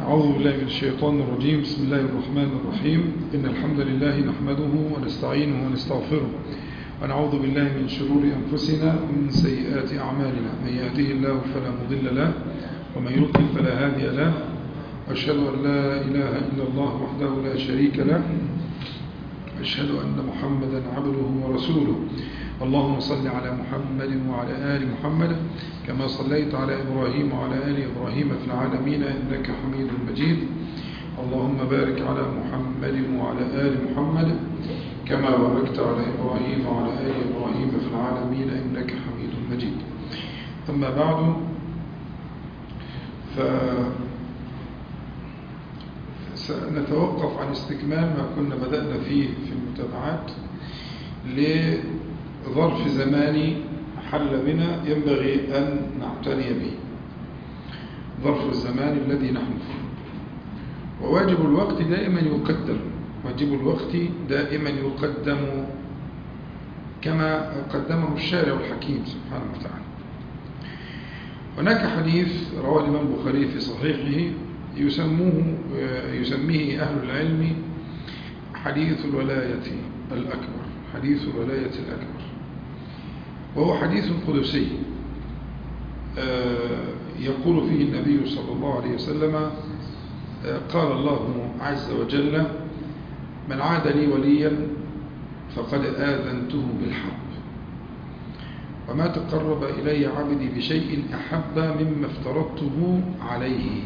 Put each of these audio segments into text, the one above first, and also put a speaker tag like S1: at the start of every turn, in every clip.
S1: أعوذ بالله من الشيطان الرجيم بسم الله الرحمن الرحيم إن الحمد لله نحمده ونستعينه ونستغفره ونعوذ بالله من شرور أنفسنا ومن سيئات أعمالنا من يهده الله فلا مضل له ومن يضلل فلا هادي له وأشهد أن لا إله إلا الله وحده لا شريك له أشهد أن محمدا عبده ورسوله اللهم صل على محمد وعلى آل محمد كما صليت على إبراهيم وعلى آل إبراهيم في العالمين إنك حميد مجيد اللهم بارك على محمد وعلى آل محمد كما باركت على إبراهيم وعلى آل إبراهيم في العالمين إنك حميد مجيد أما بعد ف سنتوقف عن استكمال ما كنا بدأنا فيه في المتابعات لظرف زماني حل بنا ينبغي أن نعتني به ظرف الزمان الذي نحن فيه وواجب الوقت دائما يقدم واجب الوقت دائما يقدم كما قدمه الشارع الحكيم سبحانه وتعالى هناك حديث رواه الإمام البخاري في صحيحه يسموه يسميه أهل العلم حديث الولاية الأكبر حديث الولاية الأكبر وهو حديث قدسي يقول فيه النبي صلى الله عليه وسلم قال الله عز وجل من عاد لي وليا فقد آذنته بالحرب وما تقرب إلي عبدي بشيء أحب مما افترضته عليه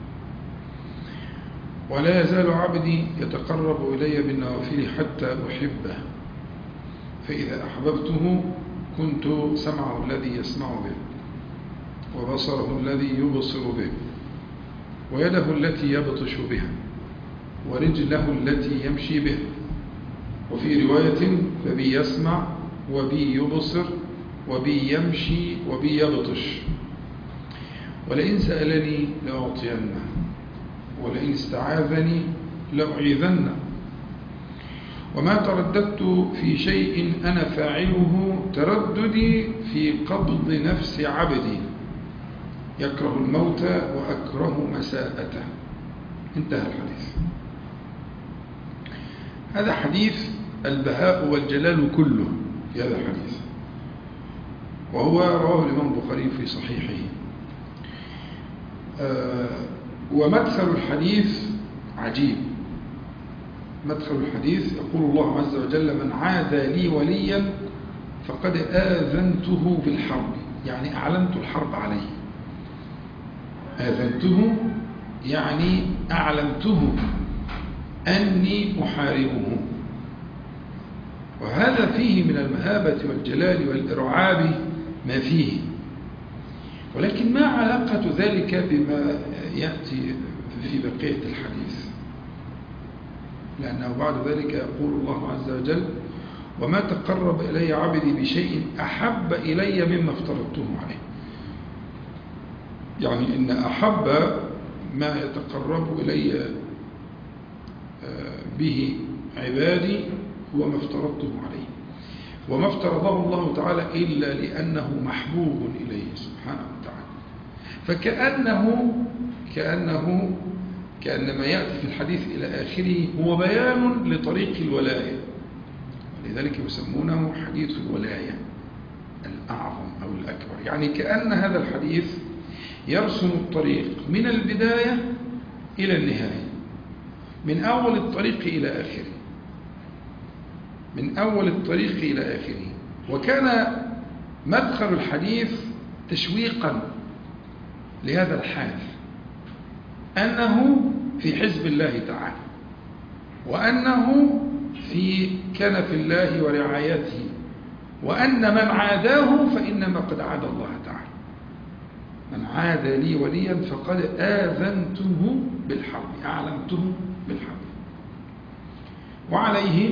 S1: ولا يزال عبدي يتقرب إلي بالنوافل حتى أحبه فإذا أحببته كنت سمعه الذي يسمع به وبصره الذي يبصر به ويده التي يبطش بها ورجله التي يمشي بها وفي رواية فبي يسمع وبي يبصر وبي يمشي وبي يبطش ولئن سألني لأعطينه ولئن استعاذني لأعيذنه وما ترددت في شيء أنا فاعله ترددي في قبض نفس عبدي يكره الموت وأكره مساءته انتهى الحديث هذا حديث البهاء والجلال كله في هذا الحديث وهو رواه الإمام البخاري في صحيحه آه ومدخل الحديث عجيب مدخل الحديث يقول الله عز وجل من عاد لي وليا فقد آذنته بالحرب يعني أعلنت الحرب عليه آذنته يعني أعلمته أني أحاربه وهذا فيه من المهابة والجلال والإرعاب ما فيه ولكن ما علاقة ذلك بما يأتي في بقية الحديث لأنه بعد ذلك يقول الله عز وجل وما تقرب إلي عبدي بشيء أحب إلي مما افترضته عليه يعني إن أحب ما يتقرب إلي به عبادي هو ما افترضته عليه وما افترضه الله تعالى إلا لأنه محبوب إليه سبحانه وتعالى فكأنه كأنه كأن ما يأتي في الحديث إلى آخره هو بيان لطريق الولاية ولذلك يسمونه حديث الولاية الأعظم أو الأكبر يعني كأن هذا الحديث يرسم الطريق من البداية إلى النهاية من أول الطريق إلى آخره من أول الطريق إلى آخره وكان مدخل الحديث تشويقا لهذا الحادث أنه في حزب الله تعالى وأنه في كنف الله ورعايته وأن من عاداه فإنما قد عاد الله تعالى من عاد لي وليا فقد آذنته بالحرب أعلمته بالحرب وعليه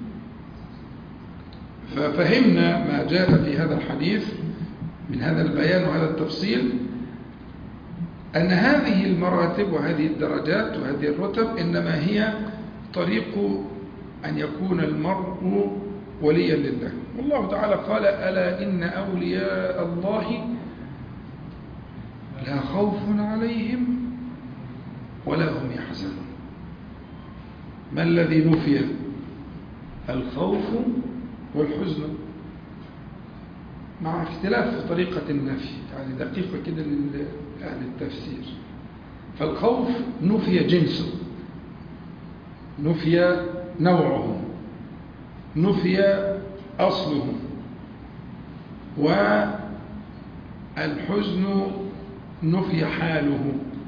S1: ففهمنا ما جاء في هذا الحديث من هذا البيان وهذا التفصيل أن هذه المراتب وهذه الدرجات وهذه الرتب إنما هي طريق أن يكون المرء وليا لله والله تعالى قال ألا إن أولياء الله لا خوف عليهم ولا هم يحزنون ما الذي نفي الخوف والحزن مع اختلاف في طريقة النفي يعني دقيقة كده لأهل التفسير فالخوف نفي جنسه نفي نوعه نفي أصله والحزن نفي حاله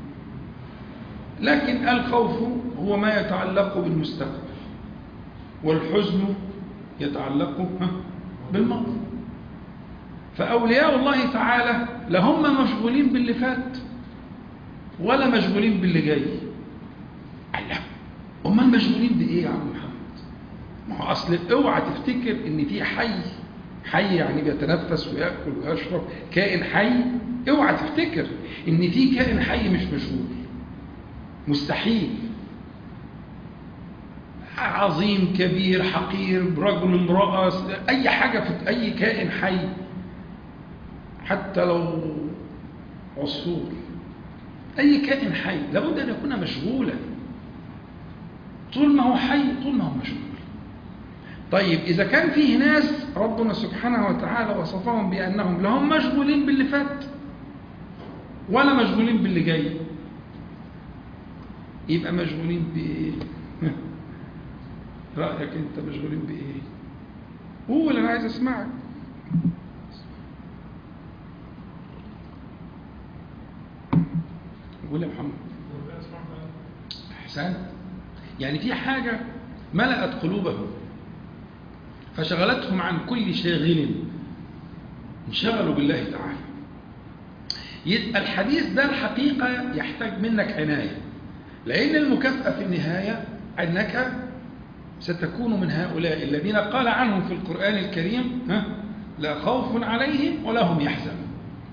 S1: لكن الخوف هو ما يتعلق بالمستقبل والحزن يتعلق بالماضي فأولياء الله تعالى لا هم مشغولين باللي فات ولا مشغولين باللي جاي لا هم مشغولين بإيه يا عم محمد ما هو أصل اوعى تفتكر إن في حي حي يعني بيتنفس ويأكل ويشرب كائن حي اوعى تفتكر إن في كائن حي مش مشغول مستحيل عظيم كبير حقير رجل امرأة أي حاجة في أي كائن حي حتى لو عصفور أي كائن حي لابد أن يكون مشغولا طول ما هو حي طول ما هو مشغول طيب إذا كان فيه ناس ربنا سبحانه وتعالى وصفهم بأنهم لهم مشغولين باللي فات ولا مشغولين باللي جاي يبقى مشغولين بإيه رأيك أنت مشغولين بإيه قول أنا عايز أسمعك قول يا محمد أحسنت يعني في حاجة ملأت قلوبهم فشغلتهم عن كل شاغل انشغلوا بالله تعالى يبقى الحديث ده الحقيقة يحتاج منك عناية لأن المكافأة في النهاية أنك ستكون من هؤلاء الذين قال عنهم في القرآن الكريم ها لا خوف عليهم ولا هم يحزنون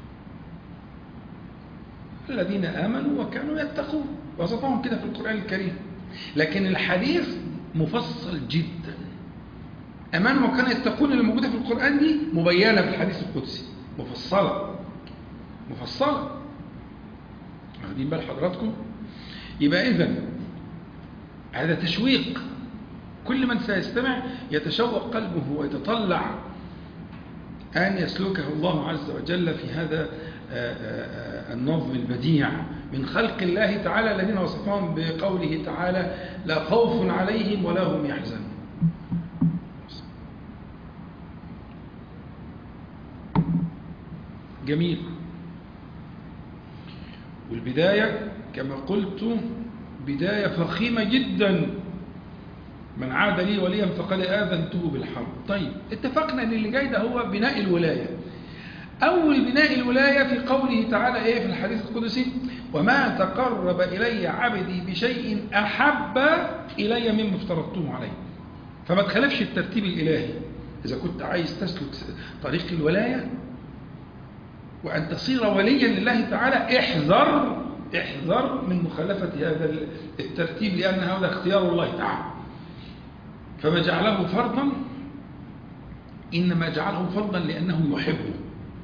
S1: الذين آمنوا وكانوا يتقون وصفهم كده في القرآن الكريم لكن الحديث مفصل جدا أمان وكان يتقون اللي موجودة في القرآن دي مبينة في الحديث القدسي مفصلة مفصلة واخدين بال حضراتكم يبقى إذن هذا تشويق كل من سيستمع يتشوق قلبه ويتطلع أن يسلكه الله عز وجل في هذا النظم البديع من خلق الله تعالى الذين وصفهم بقوله تعالى لا خوف عليهم ولا هم يحزنون جميل والبداية كما قلت بداية فخيمة جدا من عاد لي وليا فقد آذنته بالحرب طيب اتفقنا ان اللي جاي ده هو بناء الولاية أول بناء الولاية في قوله تعالى إيه في الحديث القدسي وما تقرب إلي عبدي بشيء أحب إلي مما افترضته عليه فما تخالفش الترتيب الإلهي إذا كنت عايز تسلك طريق الولاية وأن تصير وليا لله تعالى احذر احذر من مخالفة هذا الترتيب لأن هذا اختيار الله تعالى فما جعله فرضا إنما جعله فرضا لأنه يحبه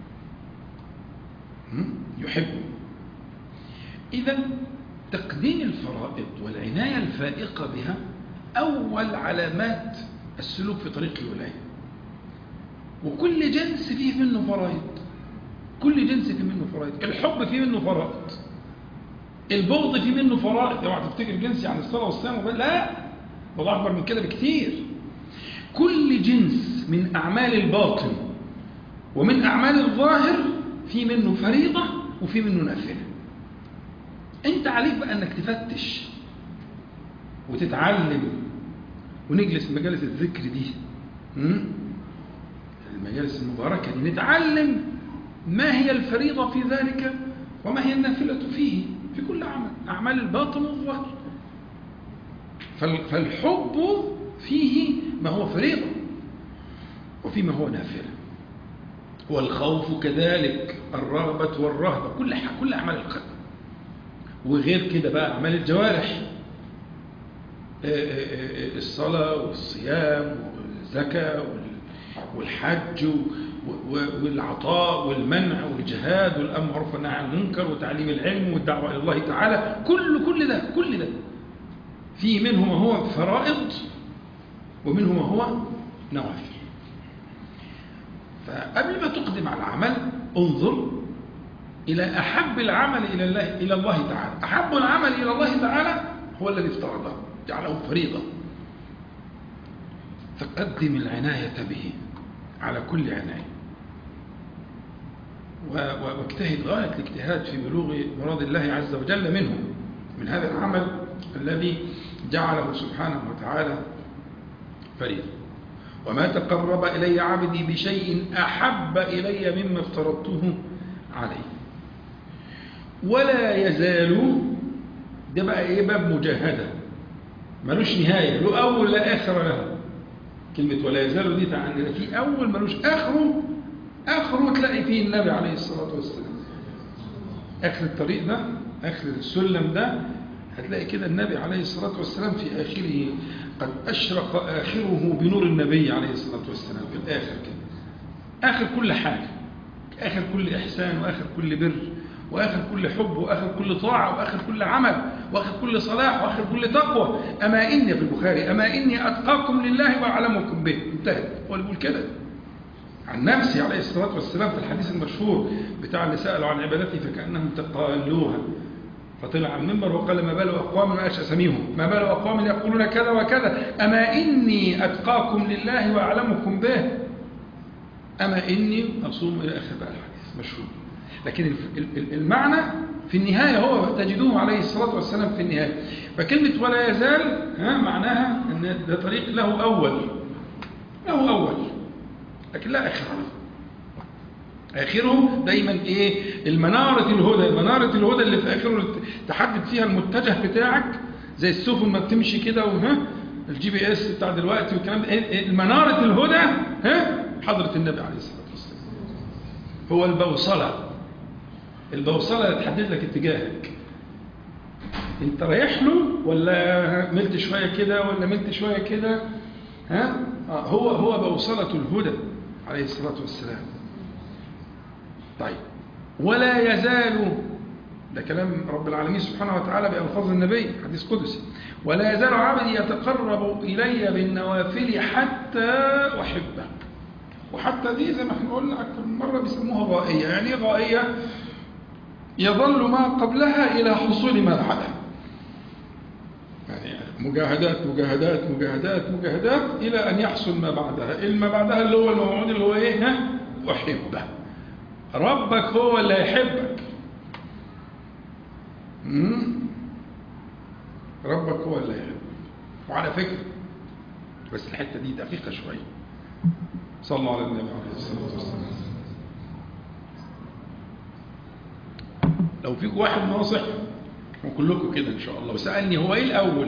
S1: يحبه إذا تقديم الفرائض والعناية الفائقة بها أول علامات السلوك في طريق الولاية وكل جنس فيه منه فرائض كل جنس فيه منه فرائض الحب فيه منه فرائض البغض فيه منه فرائض اوعى تفتكر جنس يعني الصلاة والصيام لا والله أكبر من كده بكثير كل جنس من أعمال الباطن ومن أعمال الظاهر في منه فريضة وفي منه نافلة انت عليك بقى انك تفتش وتتعلم ونجلس مجالس الذكر دي المجالس المباركة دي نتعلم ما هي الفريضة في ذلك وما هي النافلة فيه في كل عمل أعمال الباطن والظاهر فالحب فيه ما هو فريضة وفي ما هو نافلة والخوف كذلك الرغبة والرهبة كل كل أعمال القلب وغير كده بقى أعمال الجوارح الصلاة والصيام والزكاة والحج والعطاء والمنع والجهاد والأمر بالمعروف والنهي عن المنكر وتعليم العلم والدعوة إلى الله تعالى كل كل ده كل ده في منه ما هو فرائض ومنه ما هو نوافل فقبل ما تقدم على العمل انظر إلى أحب العمل إلى الله إلى الله تعالى أحب العمل إلى الله تعالى هو الذي افترضه جعله فريضة فقدم العناية به على كل عناية واجتهد غاية الاجتهاد في بلوغ مراد الله عز وجل منه من هذا العمل الذي جعله سبحانه وتعالى فريضة وما تقرب إلي عبدي بشيء أحب إلي مما افترضته عليه ولا يزال ده بقى ايه باب مجاهدة ملوش نهاية له أول لا آخر له كلمة ولا يزال دي عندنا في أول ملوش آخره آخره تلاقي فيه النبي عليه الصلاة والسلام آخر الطريق ده آخر السلم ده هتلاقي كده النبي عليه الصلاة والسلام في آخره قد أشرق آخره بنور النبي عليه الصلاة والسلام في الآخر كده آخر كل حاجة آخر كل إحسان وآخر كل بر وآخر كل حب وآخر كل طاعة وآخر كل عمل وآخر كل صلاح وآخر كل تقوى أما إني في البخاري أما إني أتقاكم لله وأعلمكم به انتهت هو اللي بيقول كده عن نفسه عليه الصلاة والسلام في الحديث المشهور بتاع اللي سألوا عن عبادته فكأنهم تقالوها فطلع على المنبر وقال ما بال أقوام ما أشى أسميهم ما بال أقوام يقولون كذا وكذا أما إني أتقاكم لله وأعلمكم به أما إني أصوم إلى آخر بقى الحديث مشهور لكن المعنى في النهاية هو تجدوه عليه الصلاة والسلام في النهاية فكلمة ولا يزال ها معناها أن ده طريق له أول له أول لكن لا آخر آخره دايما إيه المنارة الهدى منارة الهدى اللي في آخره تحدد فيها المتجه بتاعك زي السفن ما بتمشي كده وها الجي بي اس بتاع دلوقتي والكلام ده المنارة الهدى ها حضرة النبي عليه الصلاة والسلام هو البوصلة البوصلة اللي تحدد لك اتجاهك انت رايح له ولا ملت شوية كده ولا ملت شوية كده ها هو هو بوصلة الهدى عليه الصلاة والسلام طيب ولا يزال ده كلام رب العالمين سبحانه وتعالى بألفاظ النبي حديث قدسي ولا يزال عبدي يتقرب إلي بالنوافل حتى أحبه وحتى دي زي ما احنا قلنا أكثر من مرة بيسموها غائية يعني غائية يظل ما قبلها إلى حصول ما بعدها يعني مجاهدات مجاهدات مجاهدات مجاهدات إلى أن يحصل ما بعدها ما بعدها اللي هو الموعود اللي هو إيه ها أحبه ربك هو اللي يحبك ربك هو اللي يحبك وعلى فكرة بس الحتة دي دقيقة شوية صلوا على النبي عليه الصلاة والسلام لو فيك واحد ناصح وكلكم كده إن شاء الله وسألني هو إيه الأول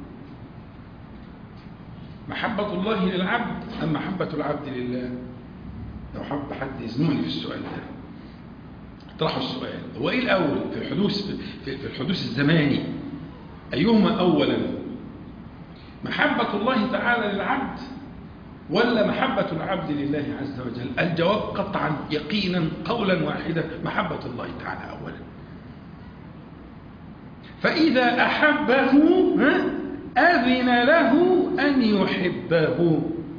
S1: محبة الله للعبد أم محبة العبد لله لو حب حد يزنوني في السؤال ده اطرحوا السؤال هو ايه الاول في الحدوث في الحدوث الزماني ايهما اولا محبة الله تعالى للعبد ولا محبة العبد لله عز وجل الجواب قطعا يقينا قولا واحدا محبة الله تعالى اولا فإذا أحبه أذن له أن يحبه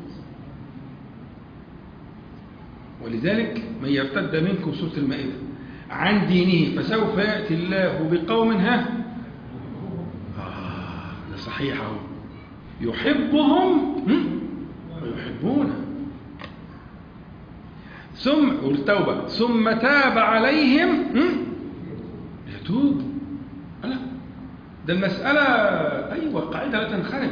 S1: ولذلك من يرتد منكم سورة المائدة عن دينه فسوف يأتي الله بقوم ها آه ده صحيح اهو يحبهم ويحبونه ثم والتوبة ثم تاب عليهم يتوب لا ده المسألة أيوة قاعدة لا تنخرم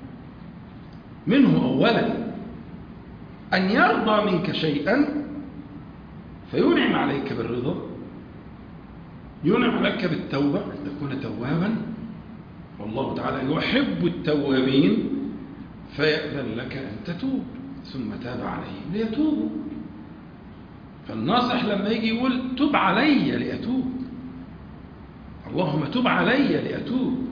S1: منه أولا أن يرضى منك شيئا فينعم عليك بالرضا ينعم عليك بالتوبة أن تكون توابا والله تعالى يحب التوابين فيأذن لك أن تتوب ثم تاب عليهم ليتوبوا فالناصح لما يجي يقول تب علي لأتوب اللهم تب علي لأتوب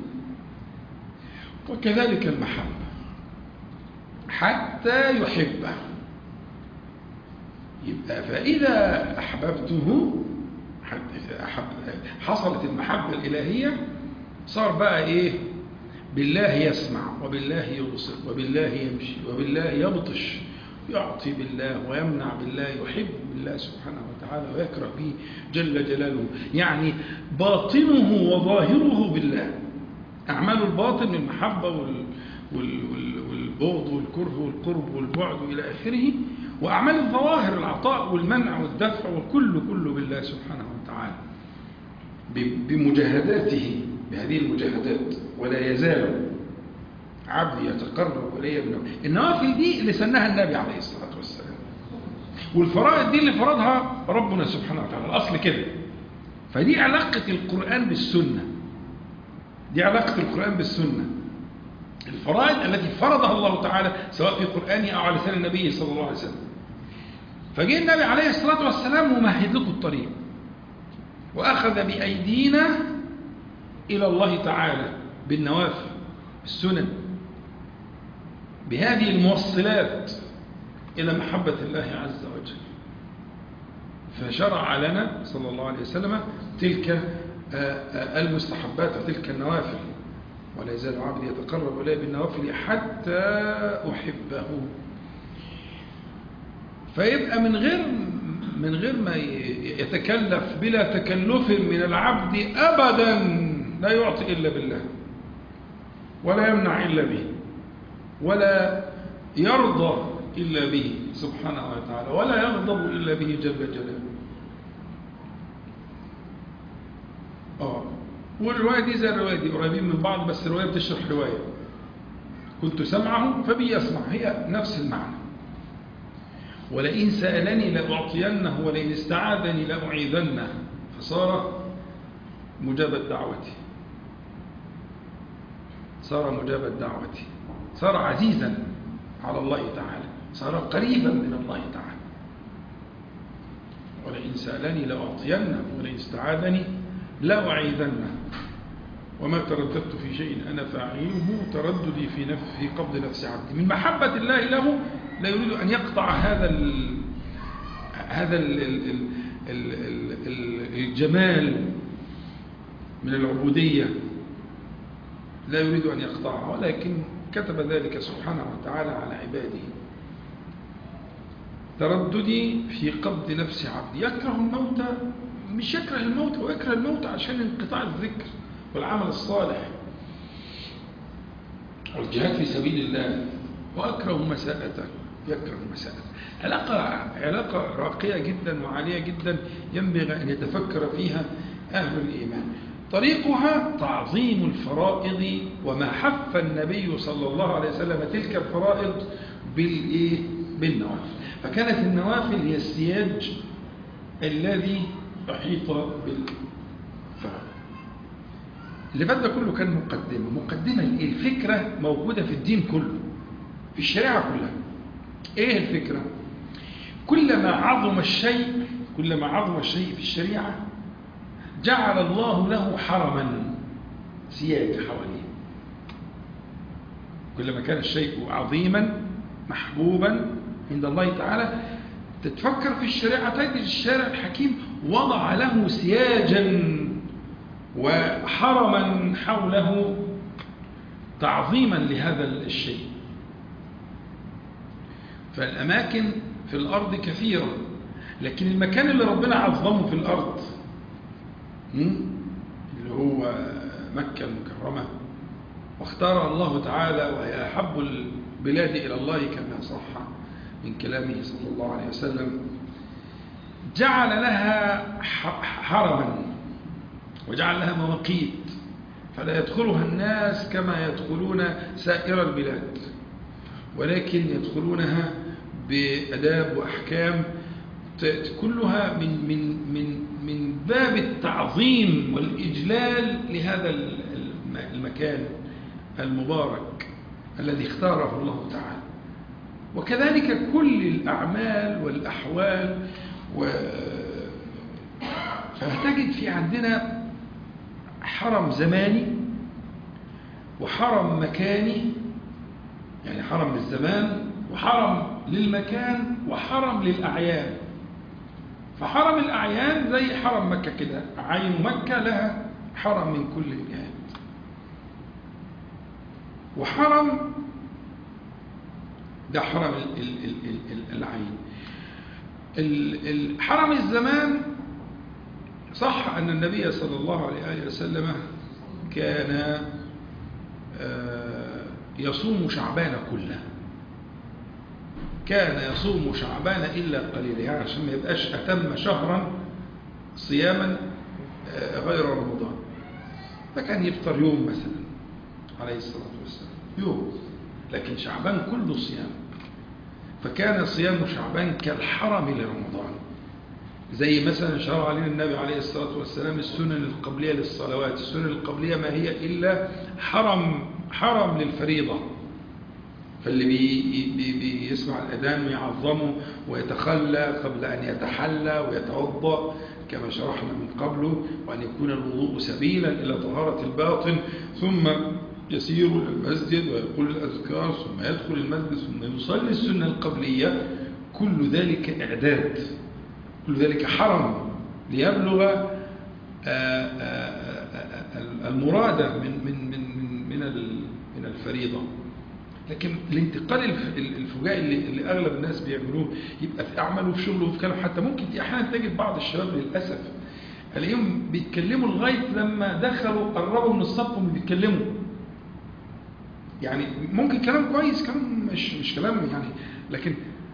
S1: وكذلك المحبة حتى يحبه يبقى فإذا أحببته أحب حصلت المحبة الإلهية صار بقى إيه بالله يسمع وبالله يبصر وبالله يمشي وبالله يبطش يعطي بالله ويمنع بالله يحب بالله سبحانه وتعالى ويكره به جل جلاله يعني باطنه وظاهره بالله أعمال الباطن من المحبة وال وال وال والبغض والكره والقرب والبعد إلى آخره وأعمال الظواهر العطاء والمنع والدفع وكل كله بالله سبحانه وتعالى بمجاهداته بهذه المجاهدات ولا يزال عبدي يتقرب إلي بالنوافل النوافل دي اللي سنها النبي عليه الصلاة والسلام والفرائض دي اللي فرضها ربنا سبحانه وتعالى الأصل كده فدي علاقة القرآن بالسنة دي علاقة القرآن بالسنة الفرائض التي فرضها الله تعالى سواء في قرآنه أو على لسان النبي صلى الله عليه وسلم فجاء النبي عليه الصلاة والسلام ومهد لكم الطريق وأخذ بأيدينا إلى الله تعالى بالنوافل السنن بهذه الموصلات إلى محبة الله عز وجل فشرع لنا صلى الله عليه وسلم تلك المستحبات وتلك النوافل ولا يزال عبدي يتقرب إليه بالنوافل حتى أحبه فيبقى من غير من غير ما يتكلف بلا تكلف من العبد أبدا لا يعطي إلا بالله ولا يمنع إلا به ولا يرضى إلا به سبحانه وتعالى ولا يغضب إلا به جل جلاله آه والرواية دي زي الرواية دي قريبين من بعض بس الرواية بتشرح رواية كنت سمعه فبي يسمع هي نفس المعنى ولئن سألني لأعطينه ولئن استعاذني لأعيذنه فصار مجابة دعوتي صار مجابة دعوتي صار عزيزا على الله تعالى صار قريبا من الله تعالى ولئن سألني لأعطينه ولئن استعاذني لأعيذنه وما ترددت في شيء أنا فاعله ترددي في نفس في قبض نفس عبدي من محبة الله له لا يريد أن يقطع هذا ال هذا ال ال ال ال ال الجمال من العبودية لا يريد أن يقطعها ولكن كتب ذلك سبحانه وتعالى على عباده ترددي في قبض نفس عبدي يكره الموت مش يكره الموت هو يكره الموت عشان انقطاع الذكر والعمل الصالح والجهاد في سبيل الله وأكره مساءته يكره مساءته علاقة, علاقة راقية جدا وعالية جدا ينبغي أن يتفكر فيها أهل الإيمان طريقها تعظيم الفرائض وما حف النبي صلى الله عليه وسلم تلك الفرائض بالإيه؟ بالنوافل فكانت النوافل هي السياج الذي أحيط بالفرائض اللي فات ده كله كان مقدمة مقدمة الفكرة موجودة في الدين كله في الشريعة كلها ايه الفكرة كلما عظم الشيء كلما عظم الشيء في الشريعة جعل الله له حرما سياج حواليه كلما كان الشيء عظيما محبوبا عند الله تعالى تتفكر في الشريعة تجد الشارع الحكيم وضع له سياجا وحرما حوله تعظيما لهذا الشيء فالأماكن في الأرض كثيرة لكن المكان اللي ربنا عظمه في الأرض اللي هو مكة المكرمة واختار الله تعالى وهي أحب البلاد إلى الله كما صح من كلامه صلى الله عليه وسلم جعل لها حرما وجعل لها مواقيت فلا يدخلها الناس كما يدخلون سائر البلاد ولكن يدخلونها بأداب وأحكام كلها من من من من باب التعظيم والإجلال لهذا المكان المبارك الذي اختاره الله تعالى وكذلك كل الأعمال والأحوال و فهتجد في عندنا حرم زماني وحرم مكاني يعني حرم للزمان وحرم للمكان وحرم للأعيان فحرم الأعيان زي حرم مكة كده عين مكة لها حرم من كل الجهات وحرم ده حرم ال- ال- ال- ال- العين ال- ال- حرم الزمان صح أن النبي صلى الله عليه وآله وسلم كان آه، يصوم شعبان كله كان يصوم شعبان إلا قليلا يعني عشان ما يبقاش أتم شهرا صياما آه، غير رمضان فكان يفطر يوم مثلا عليه الصلاة والسلام يوم لكن شعبان كله صيام فكان صيام شعبان كالحرم لرمضان زي مثلا شرع علينا النبي عليه الصلاة والسلام السنن القبلية للصلوات السنن القبلية ما هي إلا حرم حرم للفريضة فاللي بي بي بيسمع الأذان ويعظمه ويتخلى قبل أن يتحلى ويتوضأ كما شرحنا من قبله وأن يكون الوضوء سبيلا إلى طهارة الباطن ثم يسير إلى المسجد ويقول الأذكار ثم يدخل المسجد ثم يصلي السنة القبلية كل ذلك إعداد كل ذلك حرم ليبلغ آه، آه، آه، المراد من من من من من ال- من الفريضة لكن الانتقال الف- الفجائي اللي, اللي اغلب الناس بيعملوه يبقى في اعماله وفي شغله وفي كلام حتى ممكن احيانا تجد بعض الشباب للاسف الاقيهم بيتكلموا لغايه لما دخلوا قربوا من الصف وهم بيتكلموا يعني ممكن كلام كويس كلام مش مش كلام يعني لكن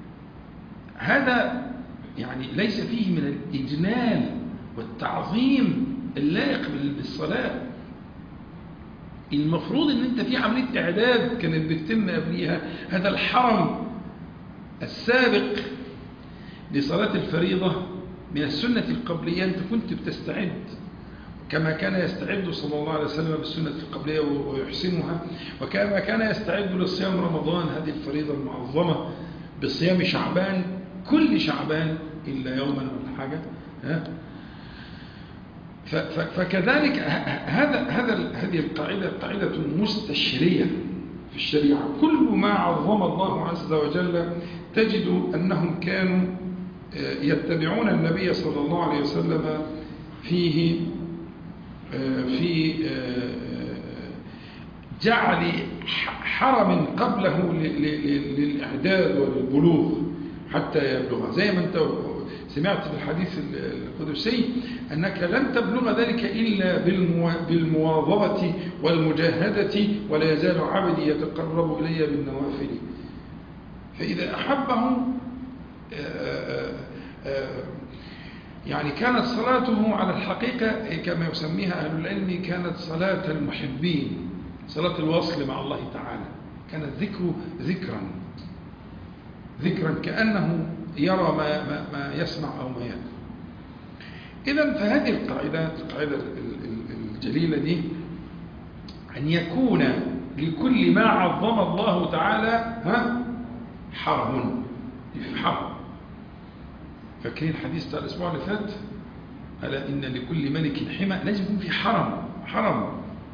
S1: هذا يعني ليس فيه من الإجلال والتعظيم اللائق بال- بالصلاة المفروض ان انت في عملية اعداد كانت بتتم قبليها هذا الحرم السابق لصلاة الفريضة من السنة القبلية انت كنت بتستعد كما كان يستعد صلى الله عليه وسلم بالسنة القبلية ويحسنها وكما كان يستعد لصيام رمضان هذه الفريضة المعظمة بصيام شعبان كل شعبان إلا يوما ولا حاجة ها ف- ف- فكذلك ه- هذا هذا هذه القاعدة قاعدة مستشرية في الشريعة كل ما عظم الله عز وجل تجد أنهم كانوا آه، يتبعون النبي صلى الله عليه وسلم فيه آه، في آه، جعل ح- حرم قبله ل- ل- ل- للإعداد وللبلوغ حتى يبلغ زي ما أنت سمعت في الحديث ال- القدسي أنك لن تبلغ ذلك إلا بالموا- بالمواظبة والمجاهدة ولا يزال عبدي يتقرب إلي بالنوافل فإذا أحبه آه، آه، يعني كانت صلاته على الحقيقة كما يسميها أهل العلم كانت صلاة المحبين صلاة الوصل مع الله تعالى كانت ذكر ذكرا ذكرا كأنه يرى ما, ما, ما يسمع أو ما يدري إذا فهذه القاعدة القاعدة ال- ال- الجليلة دي أن يكون لكل ما عظم الله تعالى ها حرم حرم فاكرين الحديث بتاع الأسبوع اللي فات ألا إن لكل ملك حمى لازم يكون في حرم حرم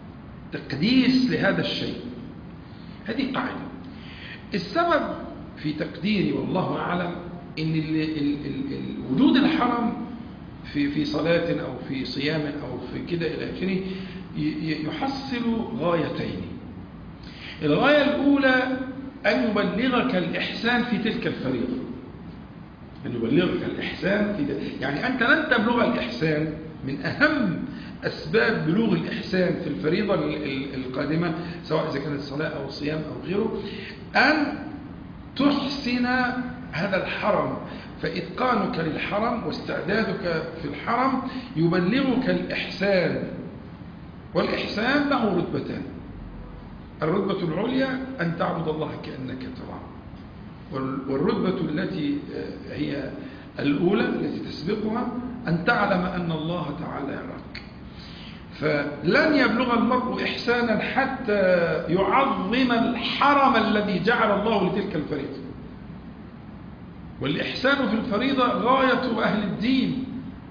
S1: تقديس لهذا الشيء هذه قاعدة السبب في تقديري والله أعلم إن ال ال ال ال وجود الحرم في في صلاة أو في صيام أو في كده إلى آخره ي- ي- يحصل غايتين الغاية الأولى أن يبلغك الإحسان في تلك الفريضة أن يبلغك الإحسان في ده. يعني أنت لن تبلغ الإحسان من أهم أسباب بلوغ الإحسان في الفريضة ال- ال- القادمة سواء إذا كانت صلاة أو صيام أو غيره أن تحسن هذا الحرم فإتقانك للحرم واستعدادك في الحرم يبلغك الإحسان والإحسان له رتبتان الرتبة العليا أن تعبد الله كأنك تراه وال- والرتبة التي آه، هي الأولى التي تسبقها أن تعلم أن الله تعالى يراك فلن يبلغ المرء إحسانا حتى يعظم الحرم الذي جعل الله لتلك الفريضة والإحسان في الفريضة غاية أهل الدين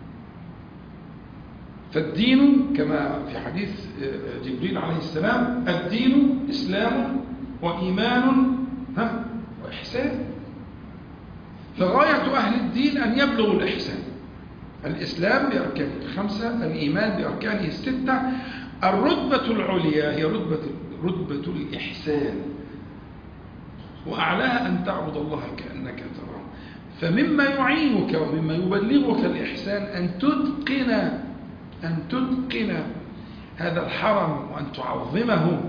S1: فالدين كما في حديث آه، جبريل عليه السلام الدين إسلام وإيمان ها وإحسان فغاية أهل الدين أن يبلغوا الإحسان الإسلام بأركانه الخمسة الإيمان بأركانه الستة الرتبة العليا هي رتبة رتبة الإحسان وأعلاها أن تعبد الله كأنك تراه فمما يعينك ومما يبلغك الإحسان أن تتقن أن تتقن هذا الحرم وأن تعظمه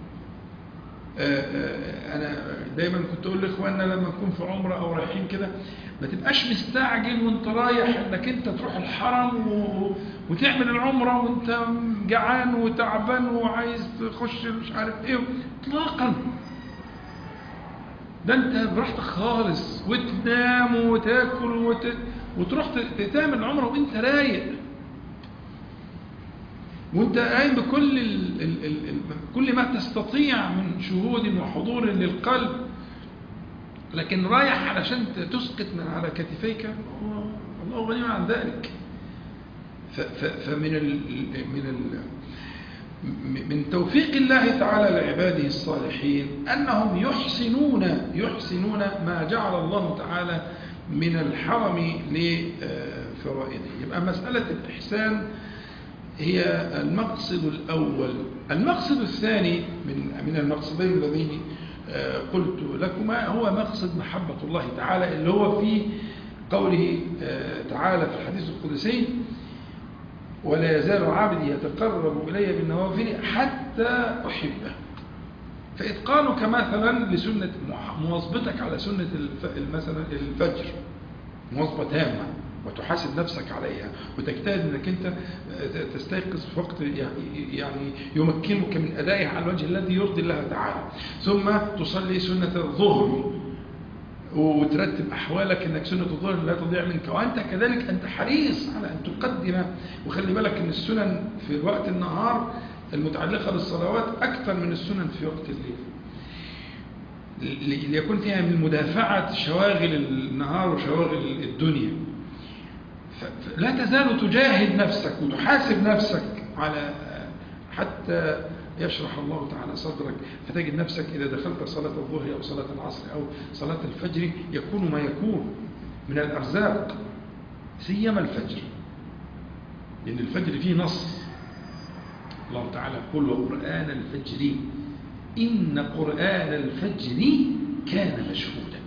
S1: أنا دايما كنت أقول لإخواننا لما نكون في عمرة أو رايحين كده ما تبقاش مستعجل وانت رايح انك انت تروح الحرم و... وتعمل العمرة وانت جعان وتعبان وعايز تخش مش عارف ايه اطلاقا ده انت براحتك خالص وتنام وتاكل وت... وتروح تعمل العمرة وانت رايق وانت قايم بكل ال... ال... ال... كل ما تستطيع من شهود وحضور للقلب لكن رايح علشان تسقط من على كتفيك الله غني عن ذلك فمن ال من ال من توفيق الله تعالى لعباده الصالحين أنهم يحسنون يحسنون ما جعل الله تعالى من الحرم لفرائضه يبقى مسألة الإحسان هي المقصد الأول المقصد الثاني من من المقصدين الذين قلت لكما هو مقصد محبة الله تعالى اللي هو في قوله تعالى في الحديث القدسي ولا يزال عبدي يتقرب إلي بالنوافل حتى أحبه فإتقانك كمثلا لسنة مواظبتك على سنة مثلا الفجر مواظبة تامة وتحاسب نفسك عليها وتجتهد انك انت تستيقظ في وقت يعني يمكنك من ادائها على الوجه الذي يرضي الله تعالى ثم تصلي سنة الظهر وترتب احوالك انك سنة الظهر لا تضيع منك وانت كذلك انت حريص على ان تقدم وخلي بالك ان السنن في وقت النهار المتعلقة بالصلوات اكثر من السنن في وقت الليل ليكون فيها من مدافعة شواغل النهار وشواغل الدنيا لا تزال تجاهد نفسك وتحاسب نفسك على حتى يشرح الله تعالى صدرك فتجد نفسك إذا دخلت صلاة الظهر أو صلاة العصر أو صلاة الفجر يكون ما يكون من الأرزاق سيما الفجر لأن الفجر فيه نص الله تعالى يقول وقرآن الفجر إن قرآن الفجر كان مشهودا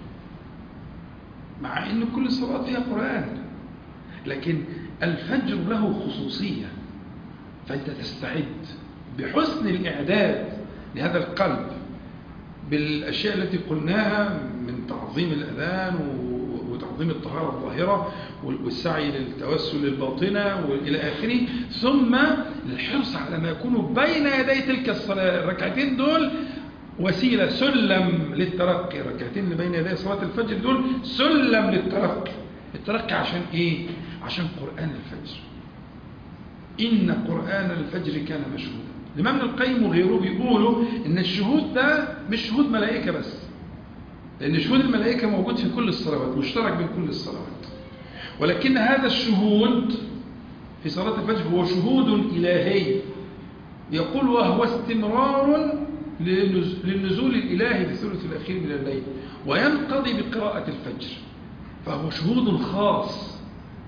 S1: مع أن كل الصلاة فيها قرآن لكن الفجر له خصوصية فأنت تستعد بحسن الإعداد لهذا القلب بالأشياء التي قلناها من تعظيم الأذان وتعظيم الطهارة الظاهرة والسعي للتوسل الباطنة وإلى آخره ثم الحرص على ما يكون بين يدي تلك الصلاة الركعتين دول وسيلة سلم للترقي الركعتين اللي بين يدي صلاة الفجر دول سلم للترقي الترقي عشان ايه عشان قرآن الفجر إن قرآن الفجر كان مشهودا الإمام ابن القيم وغيره بيقولوا إن الشهود ده مش شهود ملائكة بس لأن شهود الملائكة موجود في كل الصلوات مشترك بين كل الصلوات ولكن هذا الشهود في صلاة الفجر هو شهود إلهي يقول وهو استمرار للنزول الإلهي في الثلث الأخير من الليل وينقضي بقراءة الفجر فهو شهود خاص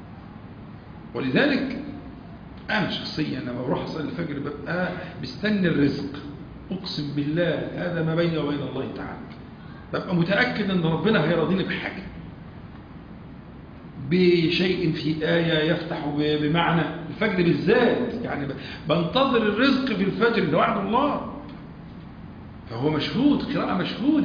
S1: ولذلك أنا شخصيا لما بروح أصلي الفجر ببقى مستني الرزق أقسم بالله هذا ما بيني وبين الله تعالى ببقى متأكد أن ربنا هيرضيني بحاجة بشيء في آية يفتح بمعنى الفجر بالذات يعني بنتظر الرزق في الفجر ده وعد الله فهو مشهود قراءة مشهودة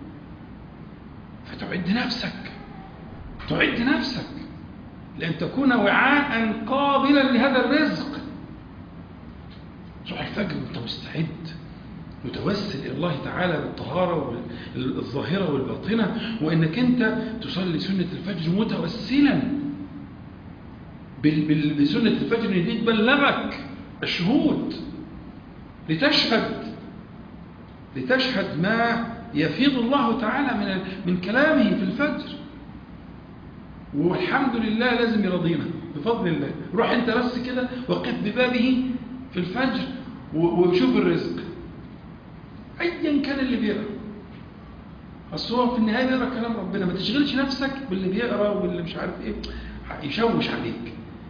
S1: فتعد نفسك تعد نفسك لأن تكون وعاء قابلا لهذا الرزق تروح الفجر وانت مستعد متوسل إلى الله تعالى بالطهارة الظاهرة والباطنة وإنك أنت تصلي سنة الفجر متوسلا بسنة الفجر دي تبلغك الشهود لتشهد لتشهد ما يفيض الله تعالى من من كلامه في الفجر والحمد لله لازم يرضينا بفضل الله روح انت بس كده وقف ببابه في الفجر وشوف الرزق ايا كان اللي بيقرا اصل هو في النهايه بيقرا كلام ربنا ما تشغلش نفسك باللي بيقرا واللي مش عارف ايه يشوش عليك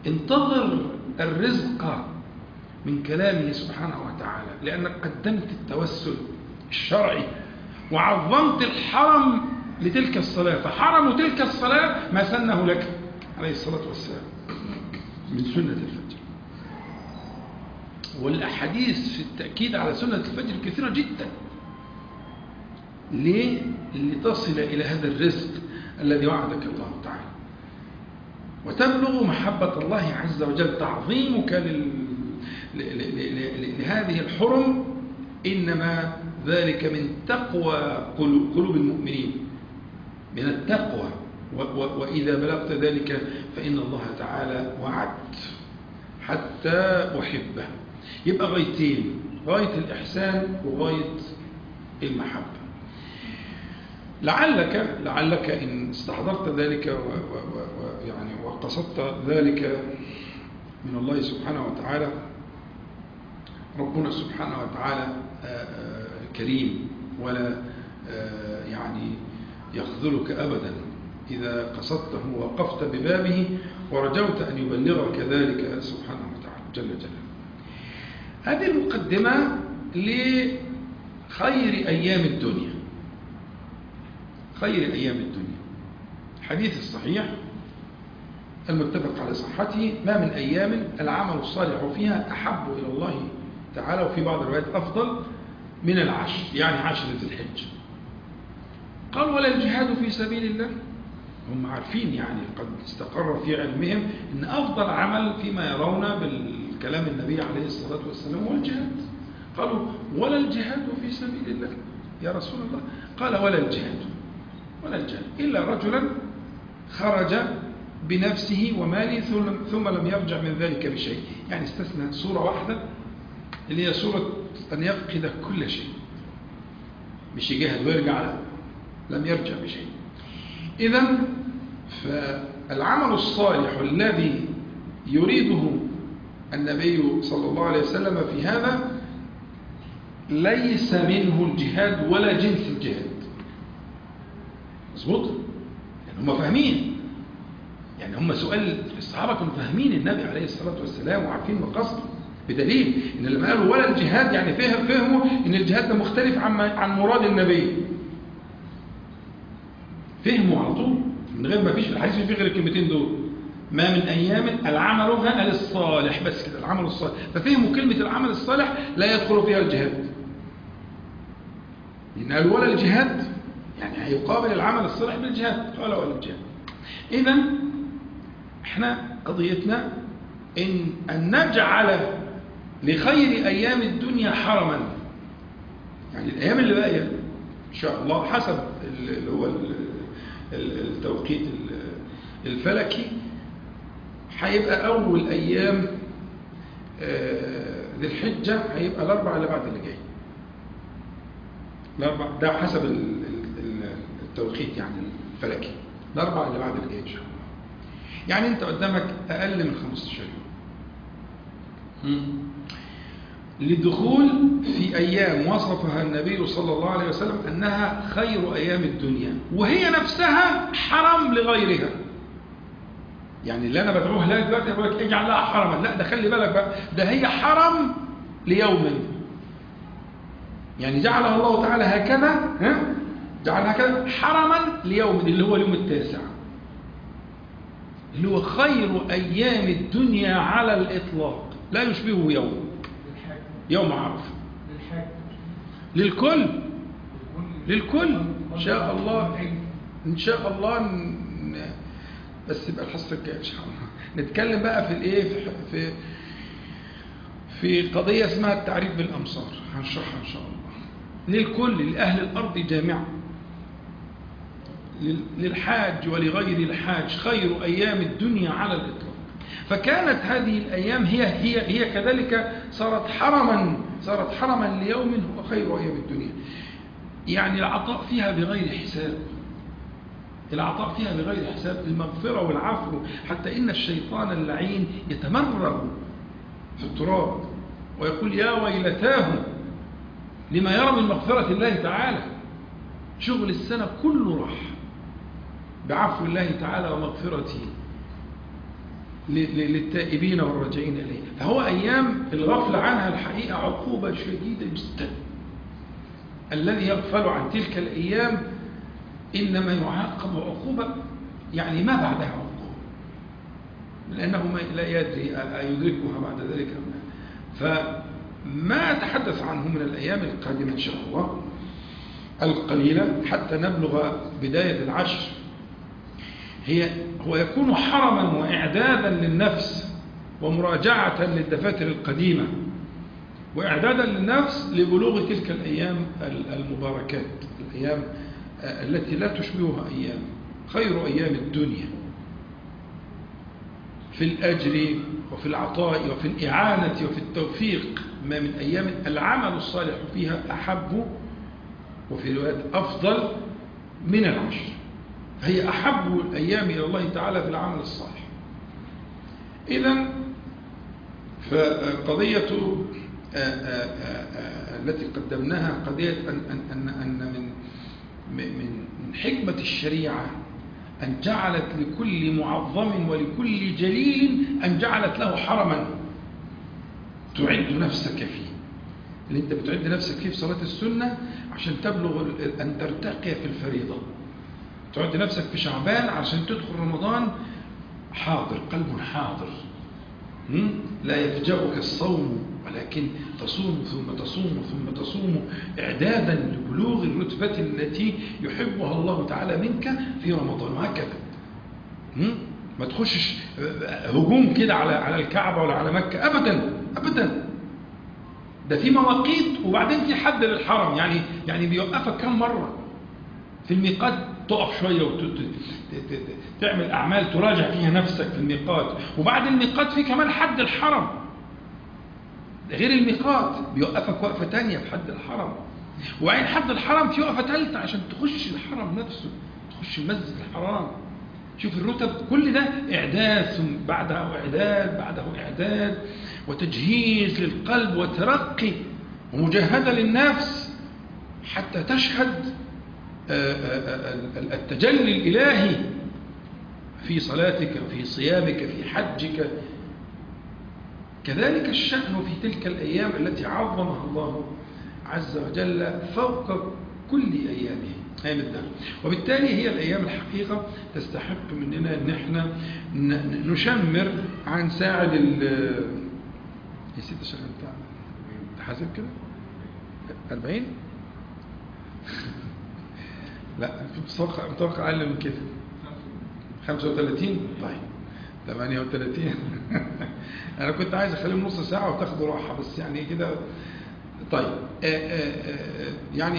S1: انتظر الرزق من كلامه سبحانه وتعالى لأنك قدمت التوسل الشرعي وعظمت الحرم لتلك الصلاة فحرم تلك الصلاة ما سنه لك عليه الصلاة والسلام من سنة الفجر والأحاديث في التأكيد على سنة الفجر كثيرة جدا ليه؟ لتصل إلى هذا الرزق الذي وعدك الله تعالى وتبلغ محبة الله عز وجل تعظيمك لل... ل... ل... ل... لهذه الحرم إنما ذلك من تقوى قلوب المؤمنين من التقوى و... و... وإذا بلغت ذلك فإن الله تعالى وعد حتى أحبه يبقى غايتين غاية الإحسان وغاية المحبة لعلك لعلك إن استحضرت ذلك ويعني وقصدت ذلك من الله سبحانه وتعالى ربنا سبحانه وتعالى كريم ولا يعني يخذلك أبدا إذا قصدته وقفت ببابه ورجوت أن يبلغك ذلك سبحانه وتعالى جل جلاله هذه المقدمة لخير أيام الدنيا خير أيام الدنيا الحديث الصحيح المتفق على صحته ما من أيام العمل الصالح فيها أحب إلى الله تعالى وفي بعض الروايات أفضل من العشر يعني عشر ذي الحج قال ولا الجهاد في سبيل الله هم عارفين يعني قد استقر في علمهم أن أفضل عمل فيما يرون بالكلام النبي عليه الصلاة والسلام هو الجهاد قالوا ولا الجهاد في سبيل الله يا رسول الله قال ولا الجهاد ولا الجهاد إلا رجلا خرج بنفسه وماله ثم لم يرجع من ذلك بشيء يعني استثنى صورة واحدة اللي هي صورة أن يفقد كل شيء مش يجاهد ويرجع لا لم يرجع بشيء إذا فالعمل الصالح الذي يريده النبي صلى الله عليه وسلم في هذا ليس منه الجهاد ولا جنس الجهاد مظبوط يعني هم فاهمين يعني هم سؤال الصحابة كانوا فاهمين النبي عليه الصلاة والسلام وعارفين مقاصده بدليل ان لما قالوا ولا الجهاد يعني فهم فهموا ان الجهاد ده مختلف عن عن مراد النبي فهموا على طول من غير ما فيش في الحديث في غير الكلمتين دول ما من ايام العمل فيها الصالح بس كده العمل الصالح ففهموا كلمه العمل الصالح لا يدخل فيها الجهاد لان قالوا ولا الجهاد يعني هيقابل العمل الصالح بالجهاد قال ولا الجهاد اذا احنا قضيتنا ان ان نجعل لخير ايام الدنيا حرما يعني الايام اللي باقيه ان شاء الله حسب اللي هو التوقيت الفلكي هيبقى اول ايام ذي الحجه هيبقى الاربع اللي بعد اللي جاي الاربع ده حسب التوقيت يعني الفلكي الاربع اللي بعد اللي جاي ان شاء الله يعني انت قدامك اقل من 15 يوم للدخول في أيام وصفها النبي صلى الله عليه وسلم أنها خير أيام الدنيا وهي نفسها حرم لغيرها يعني اللي أنا بدعوه لها دلوقتي أقول لك اجعل لها حرما لا ده خلي بالك بقى ده هي حرم ليوم يعني جعلها الله تعالى هكذا ها جعلها هكذا حرما ليوم اللي هو اليوم التاسع اللي هو خير أيام الدنيا على الإطلاق لا يشبهه يوم يوم عرفة للكل للكل إن شاء الله إن شاء الله ن... بس يبقى الحصة الجاية إن شاء الله نتكلم بقى في الإيه في في في قضية اسمها التعريف بالأمصار هنشرحها إن شاء الله للكل لأهل الأرض جامعة للحاج ولغير الحاج خير أيام الدنيا على الإطلاق فكانت هذه الأيام هي هي هي كذلك صارت حرما صارت حرما ليوم هو خير أيام الدنيا يعني العطاء فيها بغير حساب العطاء فيها بغير حساب المغفرة والعفو حتى إن الشيطان اللعين يتمرغ في التراب ويقول يا ويلتاه لما يرى من مغفرة الله تعالى شغل السنة كله راح بعفو الله تعالى ومغفرته للتائبين والراجعين إليه فهو أيام الغفل عنها الحقيقة عقوبة شديدة جدا الذي يغفل عن تلك الأيام إنما يعاقب عقوبة يعني ما بعدها عقوبة لأنه لا يدري أيدركها بعد ذلك فما أتحدث عنه من الأيام القادمة إن شاء الله القليلة حتى نبلغ بداية العشر هي هو يكون حرما وإعدادا للنفس ومراجعة للدفاتر القديمة وإعدادا للنفس لبلوغ تلك الأيام المباركات الأيام التي لا تشبهها أيام خير أيام الدنيا في الأجر وفي العطاء وفي الإعانة وفي التوفيق ما من أيام العمل الصالح فيها أحب وفي روايات أفضل من العشر هي أحب الأيام إلى الله تعالى في العمل الصالح إذا فقضية التي قدمناها قضية أن, أن, أن من من حكمة الشريعة أن جعلت لكل معظم ولكل جليل أن جعلت له حرما تعد نفسك فيه اللي انت بتعد نفسك فيه في صلاة السنة عشان تبلغ أن ترتقي في الفريضة تعد نفسك في شعبان عشان تدخل رمضان حاضر قلب حاضر لا يفجأك الصوم ولكن تصوم ثم تصوم ثم تصوم إعدادا لبلوغ الرتبة التي يحبها الله تعالى منك في رمضان وهكذا ما تخشش هجوم كده على على الكعبة ولا على مكة أبدا أبدا ده في مواقيت وبعدين في حد للحرم يعني يعني بيوقفك كم مرة في الميقات تقف شوية وتعمل أعمال تراجع فيها نفسك في الميقات وبعد الميقات في كمان حد الحرم غير الميقات بيوقفك وقفة تانية في حد الحرم وبعدين حد الحرم في وقفة ثالثة عشان تخش الحرم نفسه تخش المسجد الحرام شوف الرتب كل ده إعداد ثم بعده إعداد بعده إعداد وتجهيز للقلب وترقي ومجاهدة للنفس حتى تشهد التجلي الإلهي في صلاتك في صيامك في حجك كذلك الشأن في تلك الأيام التي عظمها الله عز وجل فوق كل أيامه أيام الدهر وبالتالي هي الأيام الحقيقة تستحق مننا أن احنا نشمر عن ساعد ال نسيت الشغل بتاع تحاسب كده 40 لا متوقع متوقع اقل من كده 35 طيب 38 انا كنت عايز اخليهم نص ساعه وتاخدوا راحه بس يعني كده طيب آآ آآ يعني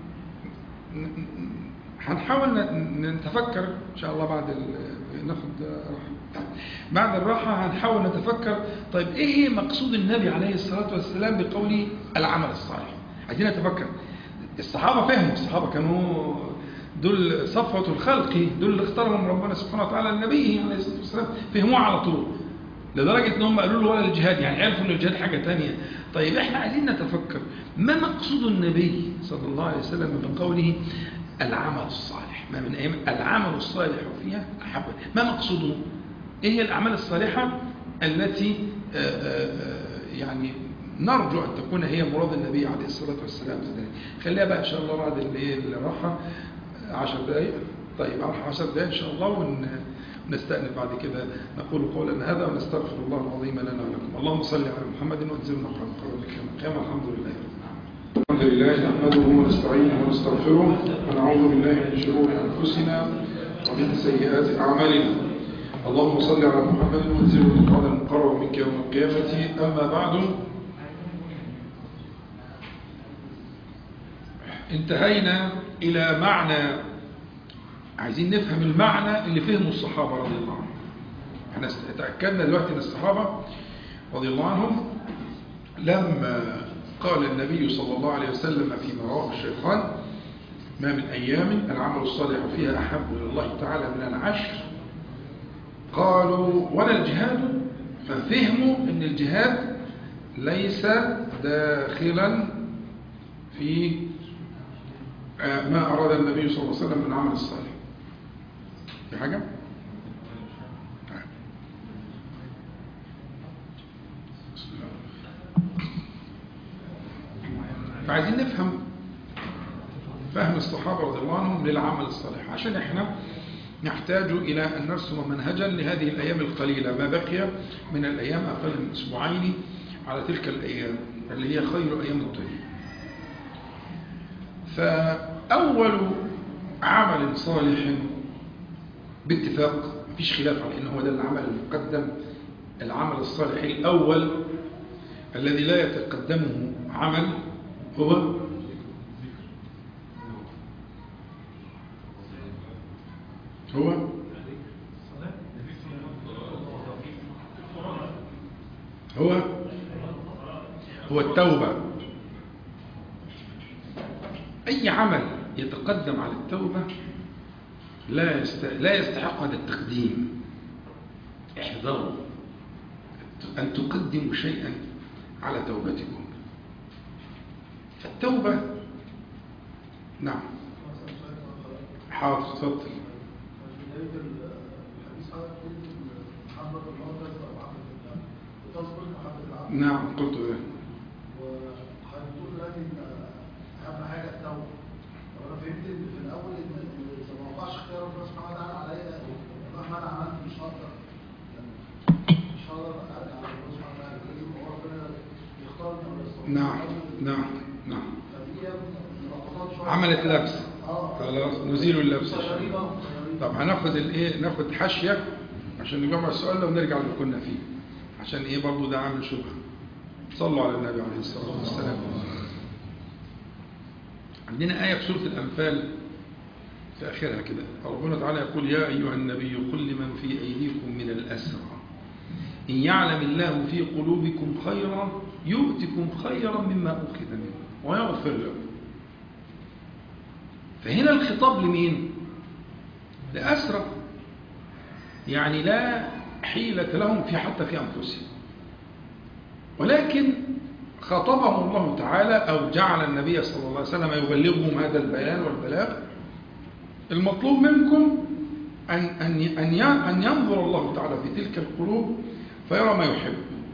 S1: هنحاول نتفكر ان شاء الله بعد ناخد راحه بعد الراحه هنحاول نتفكر طيب ايه هي مقصود النبي عليه الصلاه والسلام بقوله العمل الصالح عايزين نتفكر الصحابه فهموا الصحابه كانوا دول صفوة الخلق دول اللي اختارهم ربنا سبحانه وتعالى لنبيه عليه الصلاة والسلام فهموه على طول لدرجة ان هم قالوا له ولا الجهاد يعني عرفوا ان الجهاد حاجة تانية طيب احنا عايزين نتفكر ما مقصود النبي صلى الله عليه وسلم بقوله العمل الصالح ما من أيام العمل الصالح فيها أحب ما مقصوده ايه هي الأعمال الصالحة التي آآ آآ يعني نرجو أن تكون هي مراد النبي عليه الصلاة والسلام خليها بقى إن شاء الله بعد الراحة عشر دقائق طيب راح عشر دقائق إن شاء الله ونستأنف بعد كده نقول قولا هذا ونستغفر الله العظيم لنا ولكم اللهم صل على محمد وانزلنا قرآن قرآن الحمد لله الحمد لله نحمده ونستعينه ونستغفره ونعوذ بالله من شرور أنفسنا ومن سيئات أعمالنا اللهم صل على محمد وانزلنا قرآن المقرب منك يوم القيامة أما بعد انتهينا إلى معنى عايزين نفهم المعنى اللي فهمه الصحابة رضي الله عنهم احنا تأكدنا دلوقتي ان الصحابة رضي الله عنهم لما قال النبي صلى الله عليه وسلم فيما رواه الشيخان ما من أيام العمل الصالح فيها أحب إلى الله تعالى من العشر قالوا ولا الجهاد ففهموا أن الجهاد ليس داخلا في ما أراد النبي صلى الله عليه وسلم من العمل الصالح في حاجة؟ فعايزين نفهم فهم الصحابة رضي الله عنهم للعمل الصالح عشان احنا نحتاج إلى أن نرسم منهجا لهذه الأيام القليلة ما بقي من الأيام أقل من أسبوعين على تلك الأيام اللي هي خير أيام الدنيا فأول عمل صالح باتفاق مفيش خلاف على أنه هو ده العمل المقدم العمل الصالح الأول الذي لا يتقدمه عمل هو هو هو هو التوبة أي عمل يتقدم على التوبة لا يست... لا يستحق هذا التقديم احذروا أن تقدموا شيئا على توبتكم فالتوبة نعم حاضر تفضل نعم قلت ذلك
S2: وهتقول لكن اهم حاجه التوبه وانا فهمت ان في الاول ان اذا ما وقعش اختيار ربنا سبحانه وتعالى عليا مهما انا عملت مش هقدر مش هقدر ارجع لربنا سبحانه وتعالى لازم هو ربنا يختارني ولا يستطيع
S1: نعم نعم نعم
S2: فدي نقطات شويه
S1: عملت لبس
S2: اه
S1: خلاص نزيل اللبس إن شاء الله.
S2: غريبه
S1: طب هناخد الايه ناخد حاشيه عشان نجمع السؤال ده ونرجع اللي كنا فيه عشان ايه برضه ده عامل شبهه صلوا على النبي عليه الصلاه والسلام عندنا ايه في سوره الانفال في اخرها كده ربنا تعالى يقول يا ايها النبي قل لمن في ايديكم من الاسرى ان يعلم الله في قلوبكم خيرا يؤتكم خيرا مما اخذ منكم ويغفر لكم فهنا الخطاب لمين لأسرى يعني لا حيلة لهم في حتى في أنفسهم ولكن خاطبهم الله تعالى أو جعل النبي صلى الله عليه وسلم يبلغهم هذا البيان والبلاغ المطلوب منكم أن, أن, أن, أن ينظر الله تعالى في تلك القلوب فيرى ما يحب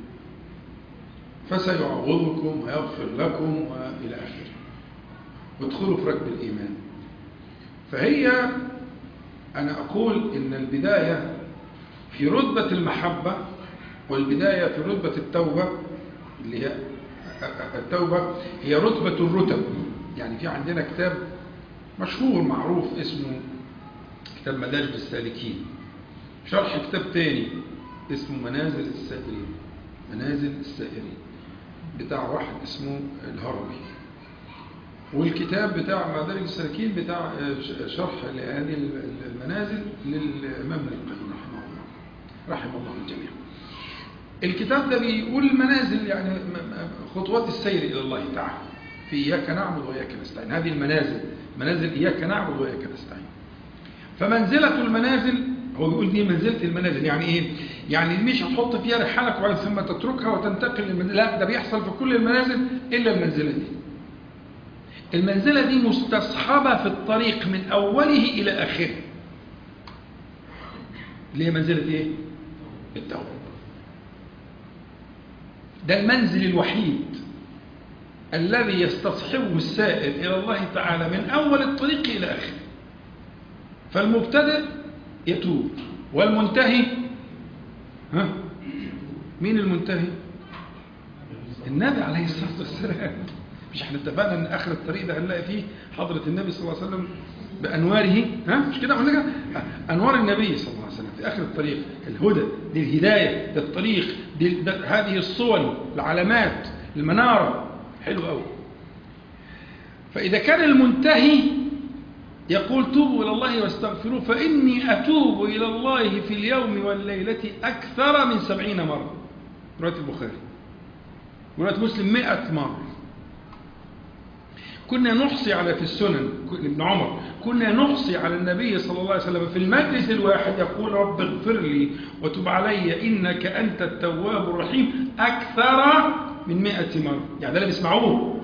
S1: فسيعوضكم ويغفر لكم وإلى آخره وادخلوا في ركب الإيمان فهي أنا أقول إن البداية في رتبة المحبة والبداية في رتبة التوبة اللي هي التوبة هي رتبة الرتب يعني في عندنا كتاب مشهور معروف اسمه كتاب مدارج السالكين شرح كتاب تاني اسمه منازل السائرين منازل السائرين بتاع واحد اسمه الهروي والكتاب بتاع مدارج السالكين بتاع شرح لهذه المنازل للإمام ابن القيم رحمه الله رحمه الله الجميع الكتاب ده بيقول المنازل يعني خطوات السير إلى الله تعالى في إياك نعبد وإياك نستعين هذه المنازل منازل إياك نعبد وإياك نستعين فمنزلة المنازل هو بيقول دي منزلة المنازل يعني إيه؟ يعني مش هتحط فيها رحالك وبعد ثم تتركها وتنتقل للمنزل لا ده بيحصل في كل المنازل إلا المنزلة دي المنزلة دي مستصحبة في الطريق من أوله إلى آخره اللي هي منزلة إيه؟ التوبة ده المنزل الوحيد الذي يستصحبه السائر إلى الله تعالى من أول الطريق إلى آخره فالمبتدئ يتوب والمنتهي ها مين المنتهي النبي عليه الصلاة والسلام مش احنا اتفقنا ان اخر الطريق ده هنلاقي فيه حضرة النبي صلى الله عليه وسلم بانواره ها مش كده قلنا كده انوار النبي صلى الله عليه وسلم في اخر الطريق الهدى دي الهدايه ده الطريق دي ده هذه الصور العلامات المناره حلو قوي فاذا كان المنتهي يقول توبوا الى الله واستغفروه فاني اتوب الى الله في اليوم والليله اكثر من سبعين مره روايه البخاري وروايه مسلم مئة مره كنا نحصي على في السنن ابن عمر كنا نحصي على النبي صلى الله عليه وسلم في المجلس الواحد يقول رب اغفر لي وتب علي إنك أنت التواب الرحيم أكثر من مئة مرة يعني ده اللي بيسمعوه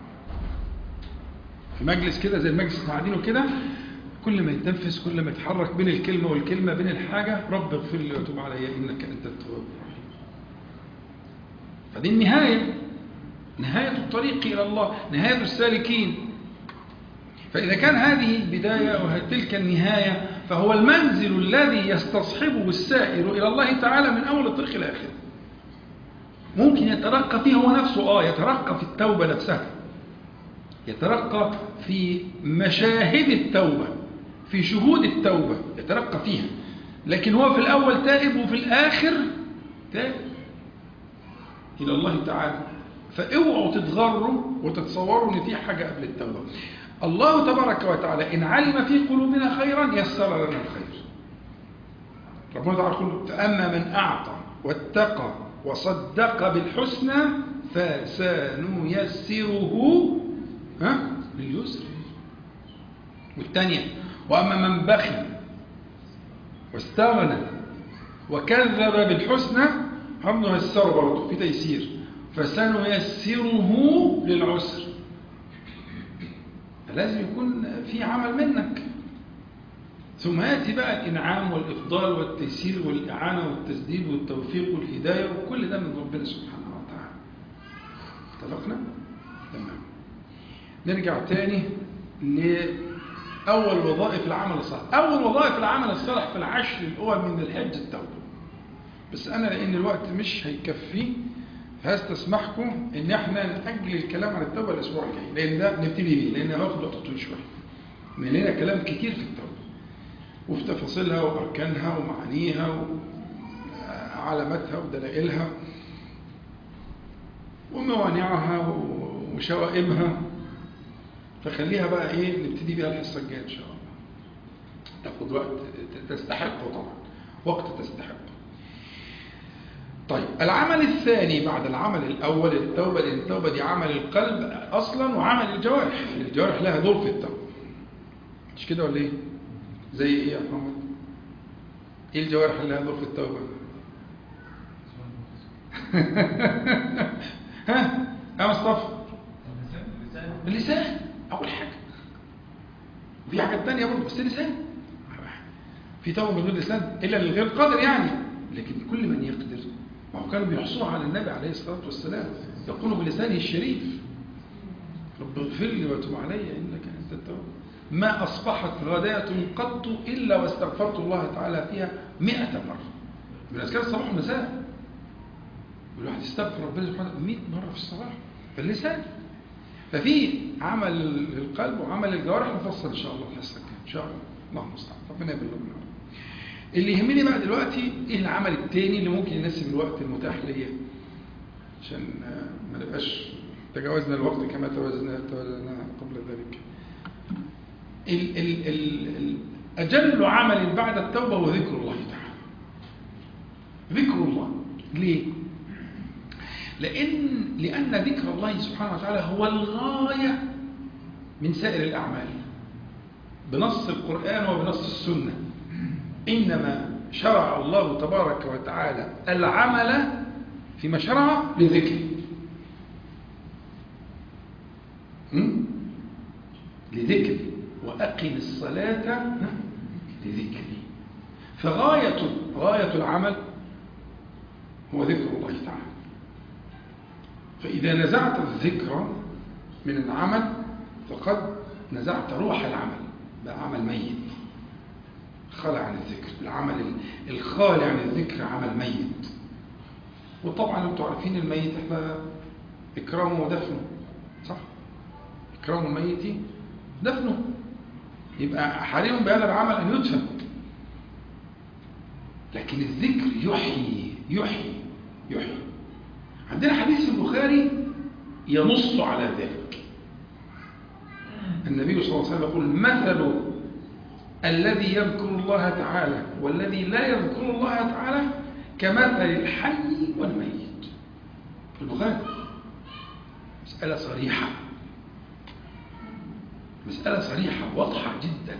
S1: في مجلس كده زي المجلس اللي قاعدينه كده كل ما يتنفس كل ما يتحرك بين الكلمة والكلمة بين الحاجة رب اغفر لي وتب علي إنك أنت التواب الرحيم فدي النهاية نهاية الطريق إلى الله نهاية السالكين فإذا كان هذه البداية وتلك النهاية فهو المنزل الذي يستصحبه السائر إلى الله تعالى من أول الطريق إلى آخره ممكن يترقى فيه هو نفسه آه يترقى في التوبة نفسها يترقى في مشاهد التوبة في شهود التوبة يترقى فيها لكن هو في الأول تائب وفي الآخر تائب إلى الله تعالى فاوعوا تتغروا وتتصوروا ان في حاجة قبل التوبة الله تبارك وتعالى إن علم في قلوبنا خيرا يسر لنا الخير ربنا تعالى يقول فأما من أعطى واتقى وصدق بالحسنى فسنيسره ها لليسر والثانية وأما من بخل واستغنى وكذب بالحسنى هم نيسره برضه في تيسير فسنيسره للعسر لازم يكون في عمل منك ثم يأتي بقى الإنعام والإفضال والتيسير والإعانة والتسديد والتوفيق والهداية وكل ده من ربنا سبحانه وتعالى اتفقنا؟ تمام نرجع تاني لأول وظائف العمل الصالح أول وظائف العمل الصالح في العشر الأول من الحج التوبة بس أنا لأن الوقت مش هيكفي فهستسمحكم ان احنا نأجل الكلام عن التوبة الاسبوع الجاي لان ده نبتدي بيه لان هياخد وقت طويل شويه من لنا كلام كتير في التوبة وفي تفاصيلها واركانها ومعانيها وعلاماتها ودلائلها وموانعها وشوائبها فخليها بقى ايه نبتدي بيها الحصه الجايه ان شاء الله تاخد وقت تستحقه طبعا وقت تستحقه طيب العمل الثاني بعد العمل الأول التوبة لأن التوبة دي عمل القلب أصلا وعمل الجوارح الجوارح لها دور في التوبة مش كده ولا إيه زي إيه يا محمد إيه الجوارح اللي لها دور في التوبة ها يا مصطفى اللسان أول حاجة وفي حاجة تانية برضه بس اللسان في توبة من غير لسان إلا للغير قادر يعني لكن كل من يقدر وهو كانوا بيحصوا على النبي عليه الصلاة والسلام يقول بلسانه الشريف رب اغفر لي وتب علي إنك أنت التواب ما أصبحت غداة قط إلا واستغفرت الله تعالى فيها مئة مرة من أذكار الصباح والمساء الواحد يستغفر ربنا سبحانه 100 مرة في الصباح فاللسان ففي عمل القلب وعمل الجوارح نفصل إن شاء الله الحصة إن شاء الله اللهم المستعان ربنا يبلغنا اللي يهمني بقى دلوقتي ايه العمل التاني اللي ممكن يناسب الوقت المتاح ليا عشان ما نبقاش تجاوزنا الوقت كما توازنا توازنا قبل ذلك ال ال ال ال أجل عمل بعد التوبة هو ذكر الله تعالى ذكر الله ليه؟ لأن, لأن ذكر الله سبحانه وتعالى هو الغاية من سائر الأعمال بنص القرآن وبنص السنة إنما شرع الله تبارك وتعالى العمل فيما شرع لذكر لذكر وأقم الصلاة لذكري فغاية غاية العمل هو ذكر الله تعالى فإذا نزعت الذكر من العمل فقد نزعت روح العمل بقى عمل ميت خلع عن الذكر العمل الخالي عن الذكر عمل ميت وطبعا انتم عارفين الميت احنا اكرامه ودفنه صح اكرام الميت دفنه يبقى حريم بهذا العمل ان يدفن لكن الذكر يحيي يحيي يحيي عندنا حديث في البخاري ينص على ذلك النبي صلى الله عليه وسلم يقول مثل الذي يذكر الله تعالى والذي لا يذكر الله تعالى كمثل الحي والميت في البخاري مسألة صريحة مسألة صريحة واضحة جدا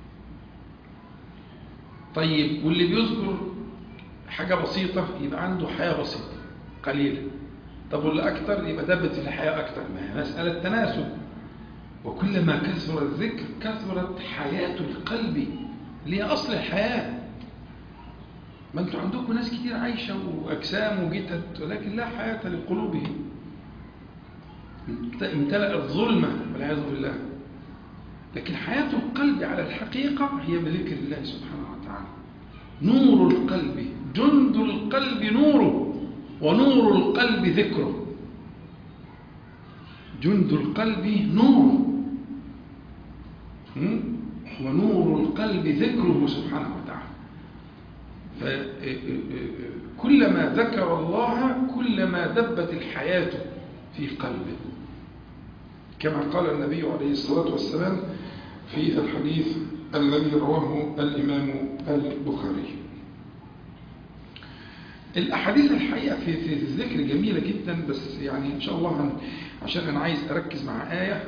S1: طيب واللي بيذكر حاجة بسيطة يبقى عنده حياة بسيطة قليلة طب واللي أكتر يبقى دبت في الحياة أكتر ما هي مسألة تناسب وكلما كثر الذكر كثرت حياة القلب اللي هي أصل الحياة ما أنتوا عندكم ناس كتير عايشة وأجسام وجتت ولكن لا حياة لقلوبهم امتلأت ظلمة والعياذ بالله لكن حياة القلب على الحقيقة هي بذكر الله سبحانه وتعالى نور القلب جند القلب نوره ونور القلب ذكره جند القلب نوره ونور القلب ذكره سبحانه وتعالى فكلما ذكر الله كلما دبت الحياة في قلبه كما قال النبي عليه الصلاة والسلام في الحديث الذي رواه الإمام البخاري الأحاديث الحقيقة في, في الذكر جميلة جدا بس يعني إن شاء الله هن عشان أنا عايز أركز مع آية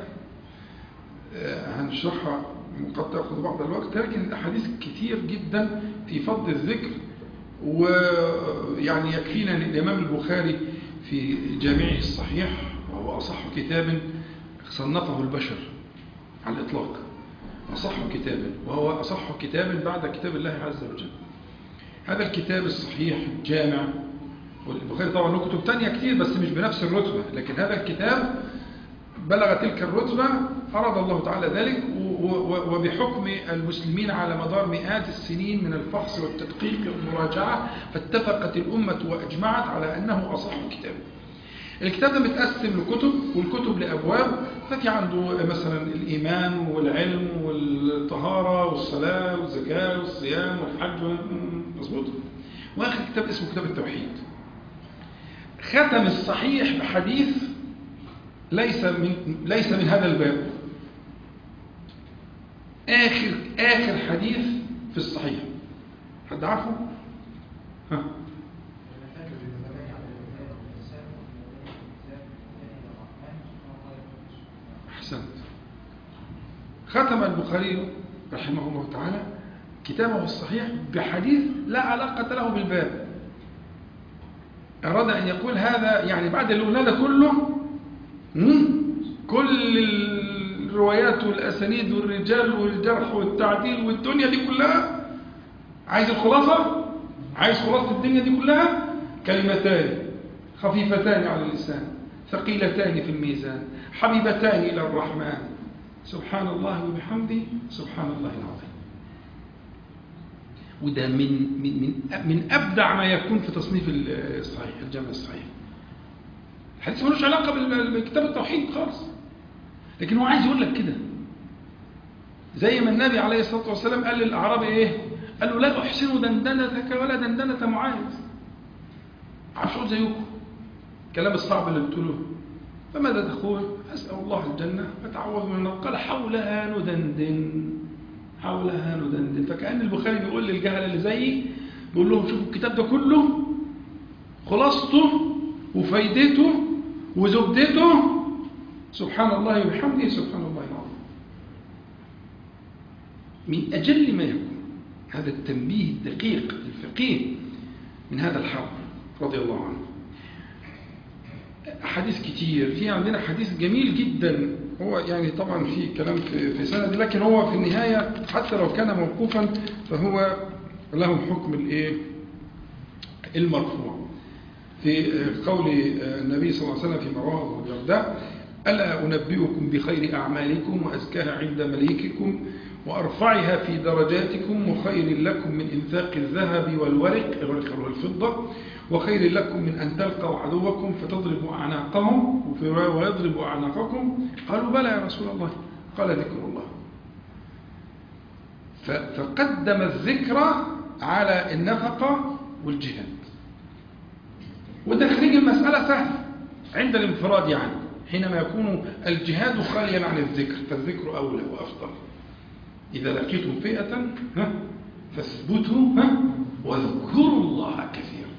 S1: هنشرحها قد تأخذ بعض الوقت لكن الأحاديث كتير جدا في فضل الذكر ويعني يكفينا أن الإمام البخاري في جامعه الصحيح وهو أصح كتاب صنفه البشر على الإطلاق أصح كتاب وهو أصح كتاب بعد كتاب الله عز وجل هذا الكتاب الصحيح الجامع والبخاري طبعا له كتب تانية كتير بس مش بنفس الرتبة لكن هذا الكتاب بلغ تلك الرتبة أراد الله تعالى ذلك وبحكم المسلمين على مدار مئات السنين من الفحص والتدقيق والمراجعة فاتفقت الأمة وأجمعت على أنه أصح كتاب الكتاب ده متقسم لكتب والكتب لأبواب ففي عنده مثلا الإيمان والعلم والطهارة والصلاة والزكاة والصيام والحج مظبوط وآخر كتاب اسمه كتاب التوحيد ختم الصحيح بحديث ليس من ليس من هذا الباب آخر آخر حديث في الصحيح حد عارفه؟ ها أحسنت ختم البخاري رحمه الله تعالى كتابه الصحيح بحديث لا علاقة له بالباب أراد أن يقول هذا يعني بعد اللي قلنا ده كله كل الروايات والأسانيد والرجال والجرح والتعديل والدنيا دي كلها عايز الخلاصة عايز خلاصة الدنيا دي كلها كلمتان خفيفتان على اللسان ثقيلتان في الميزان حبيبتان إلى الرحمن سبحان الله وبحمده سبحان الله العظيم وده من من من من ابدع ما يكون في تصنيف الصحيح الجامع الصحيح الحديث ملوش علاقه بكتاب التوحيد خالص لكن هو عايز يقول لك كده زي ما النبي عليه الصلاه والسلام قال للاعرابي ايه قال له لا احسن دندنتك ولا دندنه معاذ عشان زيكم الكلام الصعب اللي بتقولوه فماذا تقول اسال الله الجنه اتعوذ من النار قال حولها ندندن حولها ندندن فكأن البخاري بيقول للجهل اللي زيي بيقول لهم شوفوا الكتاب ده كله خلاصته وفايدته وزبدته سبحان الله وبحمده سبحان الله العظيم من أجل ما يكون هذا التنبيه الدقيق الفقيه من هذا الحرب رضي الله عنه أحاديث كتير في عندنا حديث جميل جدا هو يعني طبعا في كلام في, في سند لكن هو في النهاية حتى لو كان موقوفا فهو له حكم الايه المرفوع في قول النبي صلى الله عليه وسلم في رواه الدرداء ألا أنبئكم بخير أعمالكم وأزكاها عند مليككم وأرفعها في درجاتكم وخير لكم من إنفاق الذهب والورق الورق والفضة وخير لكم من أن تلقوا عدوكم فتضربوا أعناقهم وفي رواية ويضربوا أعناقكم قالوا بلى يا رسول الله قال ذكر الله فقدم الذكر على النفقة والجهاد وتخريج المسألة سهل عند الانفراد يعني حينما يكون الجهاد خاليا عن الذكر فالذكر أولى وأفضل إذا لقيتم فئة ها فاثبتوا ها واذكروا الله كثيرا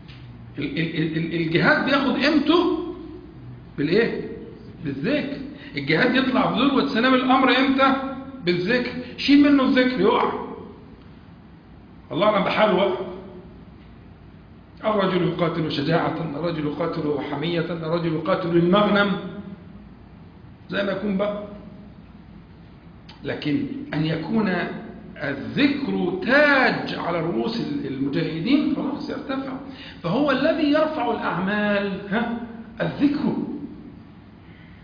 S1: الجهاد بياخد قيمته بالايه بالذكر الجهاد يطلع بذروه سلام الامر امتى بالذكر شيل منه الذكر يقع الله اعلم بحاله وقع الرجل يقاتل شجاعة الرجل يقاتل حمية الرجل يقاتل المغنم زي ما يكون بقى لكن أن يكون الذكر تاج على رؤوس المجاهدين خلاص يرتفع فهو الذي يرفع الأعمال ها الذكر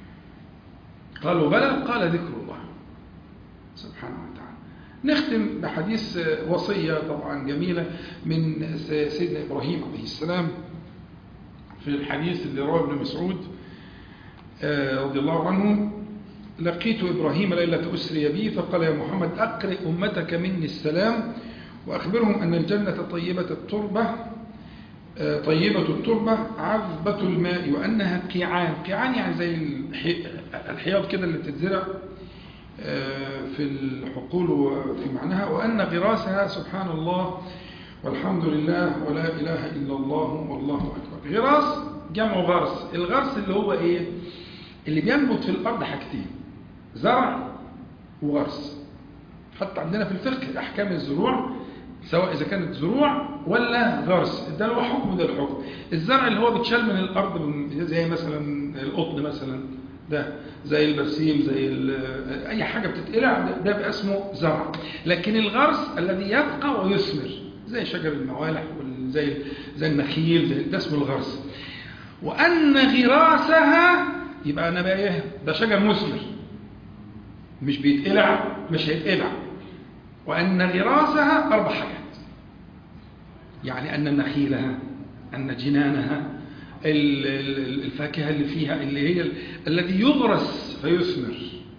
S1: قالوا بلى قال ذكر الله سبحانه وتعالى نختم بحديث وصية طبعا جميلة من سيدنا إبراهيم عليه السلام في الحديث اللي رواه ابن مسعود رضي الله عنه لقيت إبراهيم ليلة أسري بي فقال يا محمد أقرئ أمتك مني السلام وأخبرهم أن الجنة طيبة التربة طيبة التربة عذبة الماء وأنها قيعان قيعان يعني زي الحياض كده اللي بتتزرع في الحقول وفي معناها وأن غراسها سبحان الله والحمد لله ولا إله إلا الله والله أكبر غراس جمع غرس الغرس اللي هو إيه اللي بينبت في الأرض حاجتين زرع وغرس حتى عندنا في الفقه أحكام الزروع سواء إذا كانت زروع ولا غرس ده هو حكم ده الحكم الزرع اللي هو بيتشال من الأرض زي مثلا القطن مثلا ده زي البرسيم زي أي حاجة بتتقلع ده بقى اسمه زرع لكن الغرس الذي يبقى ويثمر زي شجر الموالح زي زي النخيل زي ده اسمه الغرس وأن غراسها يبقى أنا بقى إيه ده شجر مثمر مش بيتقلع مش هيتقلع وأن غراسها أربع حاجات يعني أن نخيلها أن جنانها الفاكهة اللي فيها اللي هي الذي يغرس فيثمر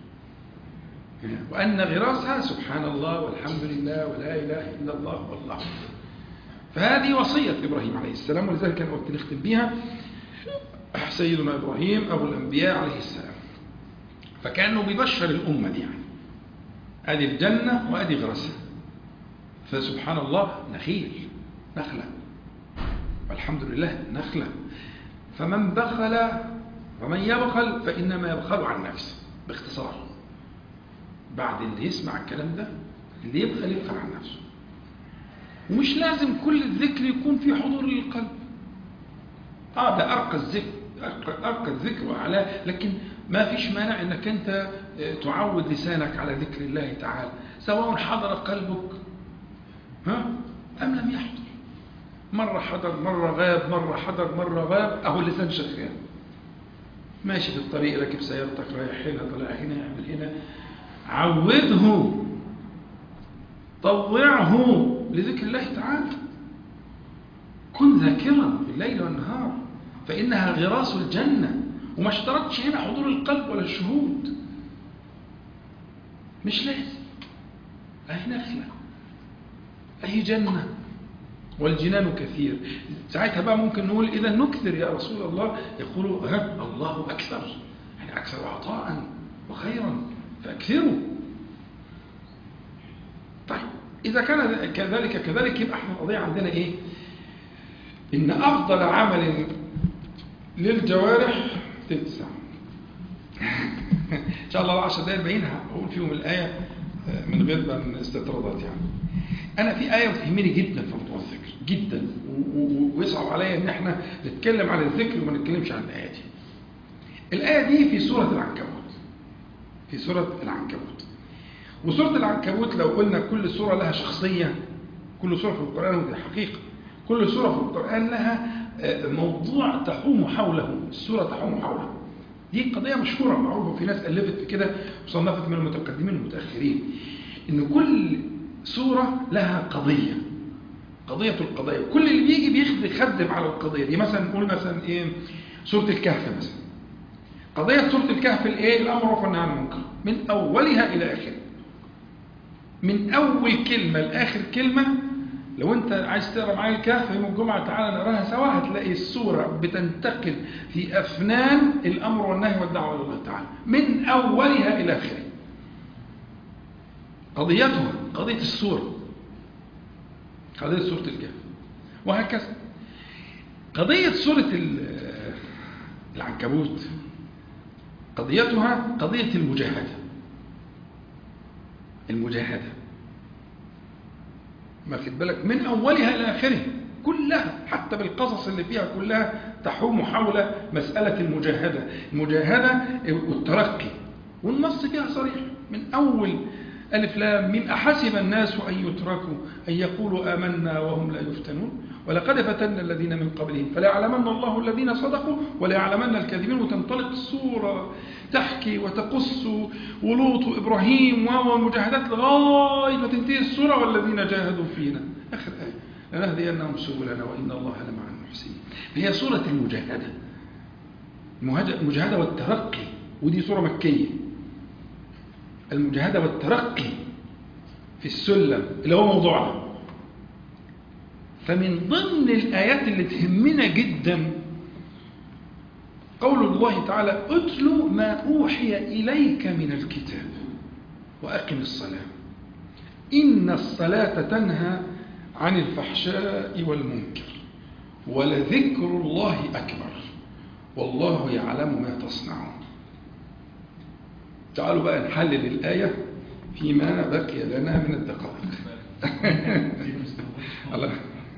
S1: وأن غراسها سبحان الله والحمد لله ولا إله إلا الله والله فهذه وصية إبراهيم عليه السلام ولذلك أنا قلت نختم بها سيدنا إبراهيم أبو الأنبياء عليه السلام فكأنه بيبشر الأمة دي يعني أدي الجنة وأدي غرسها فسبحان الله نخيل نخلة والحمد لله نخلة فمن بخل ومن يبخل فإنما يبخل عن نفسه باختصار بعد اللي يسمع الكلام ده اللي يبخل يبخل عن نفسه ومش لازم كل الذكر يكون في حضور للقلب اه ده أرقى الذكر أرقى الذكر وأعلاه لكن ما فيش مانع أنك أنت تعود لسانك على ذكر الله تعالى سواء حضر قلبك ها أم لم يحضر مرة حضر مرة غاب مرة حضر مرة غاب أهو اللسان شغال ماشي في الطريق راكب سيارتك رايح هنا طالع هنا يعمل هنا عوده طوعه لذكر الله تعالى كن ذاكرا بالليل والنهار فإنها غراس الجنة وما اشترطش هنا حضور القلب ولا الشهود مش لازم أهي نخلة أهي جنة والجنان كثير ساعتها بقى ممكن نقول إذا نكثر يا رسول الله يقولوا ها الله أكثر يعني أكثر عطاء وخيرا فأكثروا طيب إذا كان كذلك كذلك يبقى احنا القضية عندنا إيه إن أفضل عمل للجوارح تلت ساعة إن شاء الله العشر دقايق باقيين هقول فيهم الآية من غير ما استطرادات يعني أنا في آية بتهمني جدا في موضوع الذكر جدا ويصعب عليا إن احنا نتكلم عن الذكر وما نتكلمش عن الآية دي الآية دي في سورة العنكبوت في سورة العنكبوت وسورة العنكبوت لو قلنا كل سورة لها شخصية كل سورة في القرآن ودي حقيقة كل سورة في القرآن لها موضوع تحوم حوله السورة تحوم حوله دي قضية مشهورة معروفة في ناس ألفت في كده وصنفت من المتقدمين والمتأخرين إن كل سورة لها قضية قضية القضايا كل اللي بيجي بيخدم يخدم على القضية دي مثلا نقول مثلا إيه سورة الكهف مثلا قضية سورة الكهف الإيه الأمر والنهي عن المنكر من أولها إلى آخرها من أول كلمة لآخر كلمة لو أنت عايز تقرأ معايا الكهف يوم الجمعة تعالى نقراها سوا هتلاقي السورة بتنتقل في أفنان الأمر والنهي والدعوة إلى الله تعالى من أولها إلى آخرها قضيتها قضية السورة قضية سورة الكهف وهكذا قضية سورة العنكبوت قضيتها قضية المجاهدة المجاهدة ما خد بالك من أولها إلى آخرها كلها حتى بالقصص اللي فيها كلها تحوم حول مسألة المجاهدة المجاهدة والترقي والنص فيها صريح من أول ألف لام من أحسب الناس أن يتركوا أن يقولوا آمنا وهم لا يفتنون ولقد فتنا الذين من قبلهم فليعلمن الله الذين صدقوا وليعلمن الكاذبين وتنطلق الصورة تحكي وتقص ولوط وإبراهيم والمجاهدات لغاية ما تنتهي الصورة والذين جاهدوا فينا آخر آية لنهدينهم سبلنا وإن الله لمع المحسنين هي سورة المجاهدة المجاهدة والترقي ودي سورة مكية المجاهدة والترقي في السلم اللي هو موضوعنا فمن ضمن الآيات اللي تهمنا جدا قول الله تعالى اتل ما أوحي إليك من الكتاب وأقم الصلاة إن الصلاة تنهى عن الفحشاء والمنكر ولذكر الله أكبر والله يعلم ما تصنعون تعالوا بقى نحلل الآية فيما بقي لنا من الدقائق الله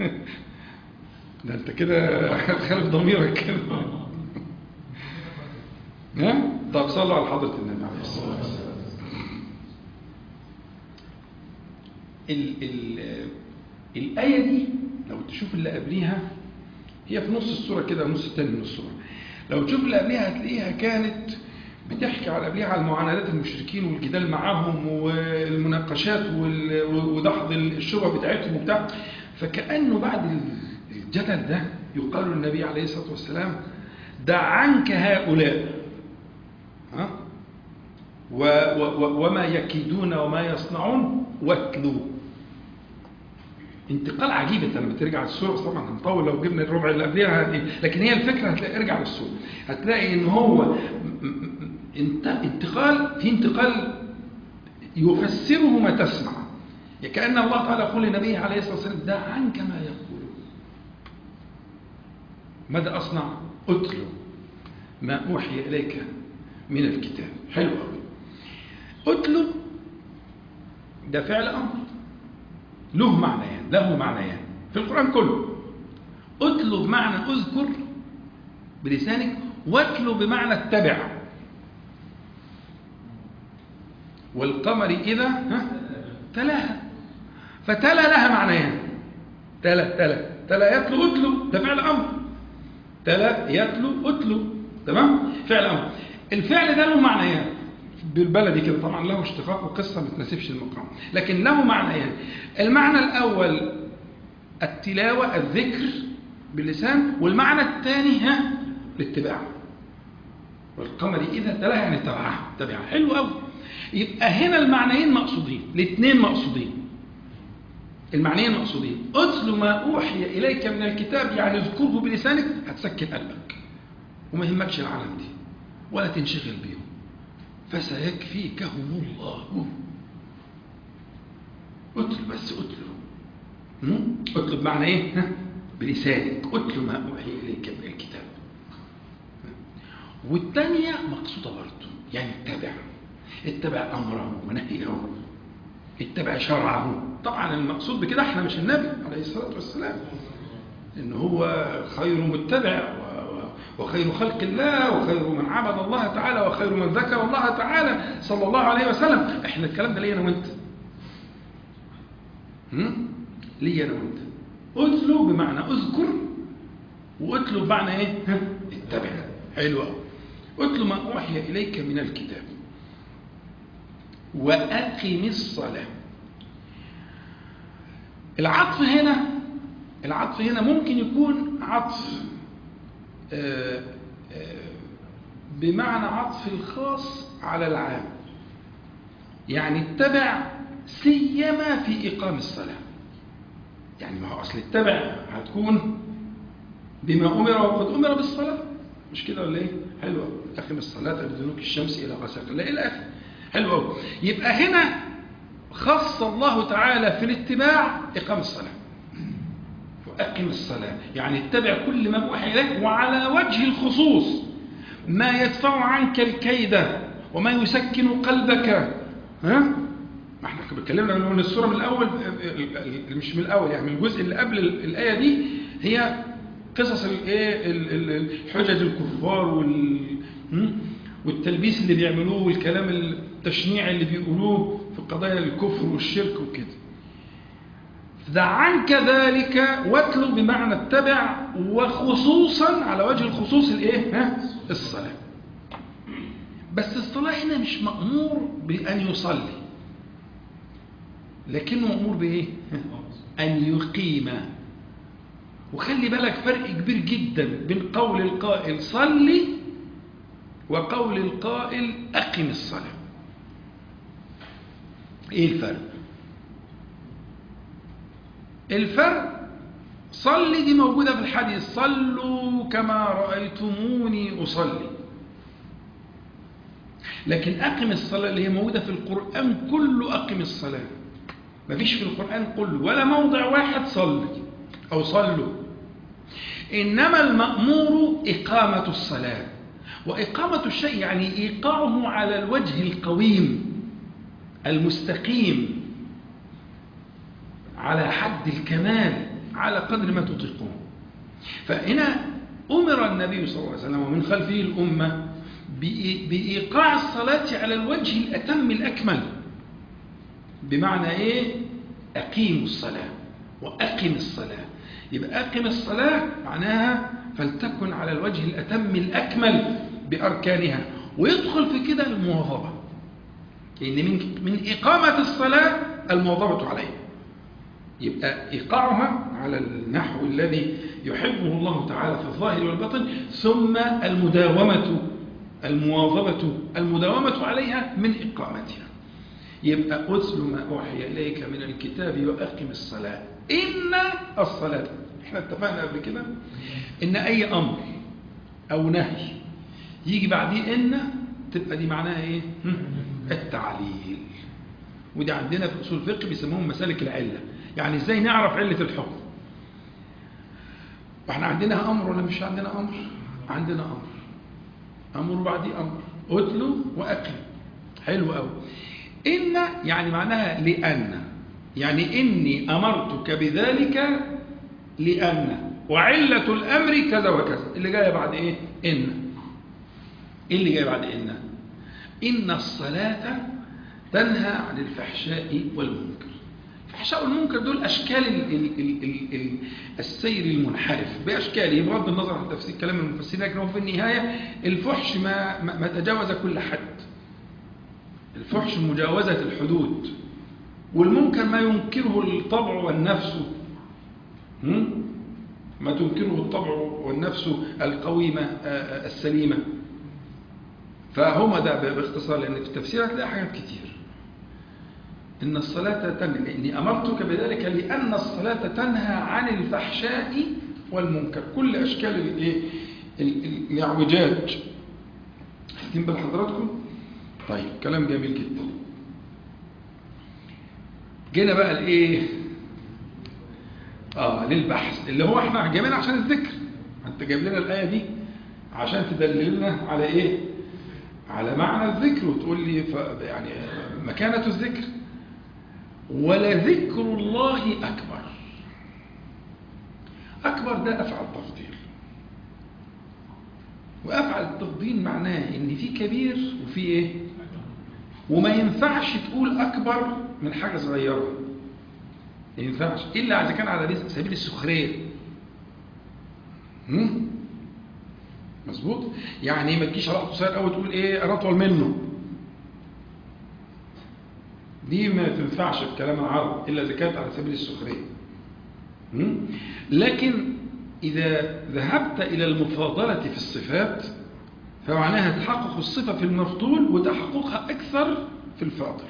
S1: ده انت كده خالف ضميرك كده ها طب صلوا على حضرة النبي عليه الصلاة والسلام ال ال الآية دي لو تشوف اللي قبليها هي في نص السورة كده النص التاني من السورة لو تشوف اللي قبليها هتلاقيها كانت بتحكي على قبليها على معاندات المشركين والجدال معاهم والمناقشات ودحض الشبهة بتاعتهم وبتاع فكأنه بعد الجدل ده يقال للنبي عليه الصلاة والسلام دع عنك هؤلاء ها و و وما يكيدون وما يصنعون واتلوا انتقال عجيب انت لما ترجع للسوره طبعا هنطول لو جبنا الربع اللي قبلها لكن هي الفكره هتلاقي ارجع للسوره هتلاقي ان هو انتقال في انتقال يفسره ما تسمع كأن الله تعالى يقول لنبيه عليه الصلاة والسلام دع عنك ما يقول ماذا أصنع أتلو ما أوحي إليك من الكتاب حلو قوي أتلو ده فعل أمر له معنيان له معنيان في القرآن كله أتلو بمعنى أذكر بلسانك واتلو بمعنى اتبع والقمر إذا ها تلاها فتلا لها معنيان تلا تلا تلا يتلو أتلو ده فعل أمر تلا يتلو أتلو تمام فعل أمر الفعل ده له معنيان بالبلدي كده طبعا له اشتقاق وقصة ما تناسبش المقام لكن له معنيان المعنى الأول التلاوة الذكر باللسان والمعنى الثاني ها الاتباع والقمر إذا تلاها يعني تبعها تبعها حلو قوي يبقى هنا المعنيين مقصودين الاثنين مقصودين المعنيين مقصودين اتل ما اوحي اليك من الكتاب يعني اذكره بلسانك هتسكن قلبك وما يهمكش العالم دي ولا تنشغل بيهم فسيكفيكهم الله اتل بس اتلو اتل بمعنى ايه ها؟ بلسانك اتل ما اوحي اليك من الكتاب والثانيه مقصوده برضه يعني اتبع اتبع امره ونهيه اتبع شرعه طبعا المقصود بكده احنا مش النبي عليه الصلاه والسلام ان هو خير متبع وخير خلق الله وخير من عبد الله تعالى وخير من ذكر الله تعالى صلى الله عليه وسلم احنا الكلام ده ليا انا وانت ليا انا وانت اتلو بمعنى اذكر واتلو بمعنى ايه اتبع حلو قوي اتلو ما اوحي اليك من الكتاب وأقم الصلاة العطف هنا العطف هنا ممكن يكون عطف آآ آآ بمعنى عطف الخاص على العام يعني اتبع سيما في إقام الصلاة يعني ما هو أصل اتبع هتكون بما أمر وقد أمر بالصلاة مش كده ولا إيه؟ حلوة أقم الصلاة بدنوك الشمس إلى غسق لا إلى آخر حلو قوي يبقى هنا خص الله تعالى في الاتباع إقام الصلاة وأقم الصلاة يعني اتبع كل ما أوحي إليك وعلى وجه الخصوص ما يدفع عنك الكيد وما يسكن قلبك ها ما احنا اتكلمنا من السورة من الأول مش من الأول يعني من الجزء اللي قبل الآية دي هي قصص الايه الحجج الكفار وال والتلبيس اللي بيعملوه والكلام التشنيع اللي بيقولوه في قضايا الكفر والشرك وكده دع عنك ذلك واتلو بمعنى اتبع وخصوصا على وجه الخصوص الايه ها الصلاه بس الصلاه هنا مش مامور بان يصلي لكنه مامور بايه ها؟ ان يقيم وخلي بالك فرق كبير جدا بين قول القائل صلي وقول القائل اقم الصلاه ايه الفرق الفرق صلي دي موجودة في الحديث صلوا كما رأيتموني أصلي لكن أقم الصلاة اللي هي موجودة في القرآن كله أقم الصلاة مفيش في القرآن كله ولا موضع واحد صلي أو صلوا إنما المأمور إقامة الصلاة وإقامة الشيء يعني إيقاعه على الوجه القويم المستقيم على حد الكمال على قدر ما تطيقون فهنا أمر النبي صلى الله عليه وسلم ومن خلفه الأمة بإيقاع الصلاة على الوجه الأتم الأكمل بمعنى إيه؟ أقيموا الصلاة وأقم الصلاة يبقى أقم الصلاة معناها فلتكن على الوجه الأتم الأكمل بأركانها ويدخل في كده المواظبة لأن يعني من من إقامة الصلاة المواظبة عليها يبقى إيقاعها على النحو الذي يحبه الله تعالى في الظاهر والباطن ثم المداومة المواظبة المداومة عليها من إقامتها يبقى أتل ما أوحي إليك من الكتاب وأقم الصلاة إن الصلاة احنا اتفقنا قبل كده إن أي أمر أو نهي يجي بعديه إن تبقى دي معناها إيه التعليل ودي عندنا في أصول الفقه بيسموهم مسالك العلة يعني إزاي نعرف علة الحكم واحنا عندنا أمر ولا مش عندنا أمر عندنا أمر أمر بعديه أمر أتلو وأقم حلو قوي إن يعني معناها لأن يعني إني أمرتك بذلك لأن وعلة الأمر كذا وكذا اللي جاية بعد إيه إن إيه اللي جاية بعد إن إن الصلاة تنهى عن الفحشاء والمنكر الفحشاء والمنكر دول أشكال ال ال ال ال ال السير المنحرف بأشكاله بغض النظر عن تفسير كلام المفسرين لكن هو في النهاية الفحش ما, ما, ما تجاوز كل حد الفحش مجاوزة الحدود والمنكر ما ينكره الطبع والنفس ما تنكره الطبع والنفس القويمة السليمة فهما ده باختصار لأن في التفسير هتلاقي حاجات كتير إن الصلاة تنهى إني أمرتك بذلك لأن الصلاة تنهى عن الفحشاء والمنكر كل أشكال الإيه الاعوجاج واخدين بال حضراتكم طيب كلام جميل جدا جينا بقى الايه اه للبحث اللي هو احنا جايبينها عشان الذكر انت جايب لنا الايه دي عشان تدللنا على ايه على معنى الذكر وتقول لي ف... يعني مكانة الذكر ولذكر الله أكبر أكبر ده أفعل تفضيل وأفعل التفضيل معناه إن في كبير وفي إيه وما ينفعش تقول أكبر من حاجة صغيرة ما ينفعش إلا إذا كان على سبيل السخرية مظبوط يعني ما تجيش على قصير قوي تقول ايه انا اطول منه دي ما تنفعش في كلام العرب الا اذا كانت على سبيل السخريه لكن اذا ذهبت الى المفاضله في الصفات فمعناها تحقق الصفه في المفضول وتحققها اكثر في الفاضل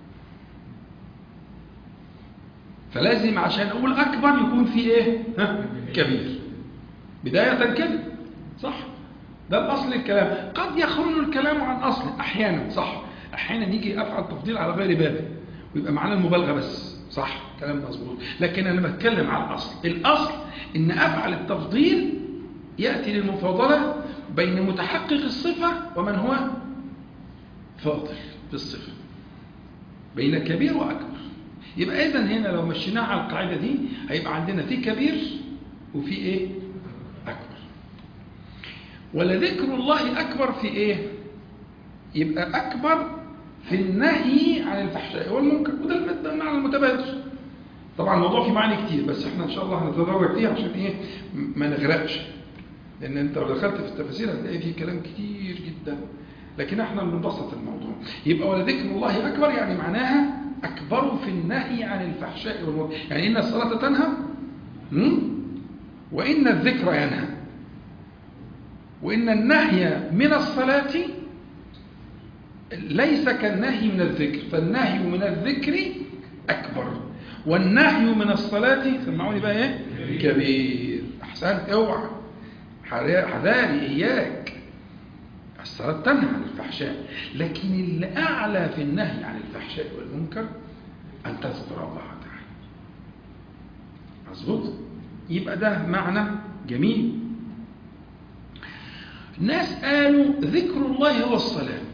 S1: فلازم عشان اقول اكبر يكون في ايه ها؟ كبير بدايه كده صح ده الأصل الكلام قد يخرج الكلام عن أصل أحيانا صح أحيانا يجي أفعل تفضيل على غير بابه ويبقى معنا المبالغة بس صح كلام مظبوط لكن أنا بتكلم عن الأصل الأصل إن أفعل التفضيل يأتي للمفاضلة بين متحقق الصفة ومن هو فاضل في الصفة بين كبير وأكبر يبقى إذن هنا لو مشيناه على القاعدة دي هيبقى عندنا في كبير وفي إيه أكبر ولذكر الله أكبر في إيه يبقى أكبر في النهي عن الفحشاء والمنكر وده المعنى المتبادر طبعا الموضوع فيه معاني كتير بس احنا ان شاء الله هنتدرج فيه عشان ايه ما نغرقش لان انت لو دخلت في التفاسير هتلاقي فيه كلام كتير جدا لكن احنا بنبسط الموضوع يبقى ولذكر الله اكبر يعني معناها اكبر في النهي عن الفحشاء والمنكر يعني ان الصلاه تنهى م? وان الذكر ينهى وان النهي من الصلاه ليس كالنهي من الذكر فالنهي من الذكر اكبر والنهي من الصلاه سمعوني بقى ايه كبير احسنت اوعى حذاري إياك الصلاة تنهى عن الفحشاء لكن الأعلى في النهي عن الفحشاء والمنكر أن تذكر الله تعالى مظبوط يبقى ده معنى جميل الناس قالوا ذكر الله هو الصلاة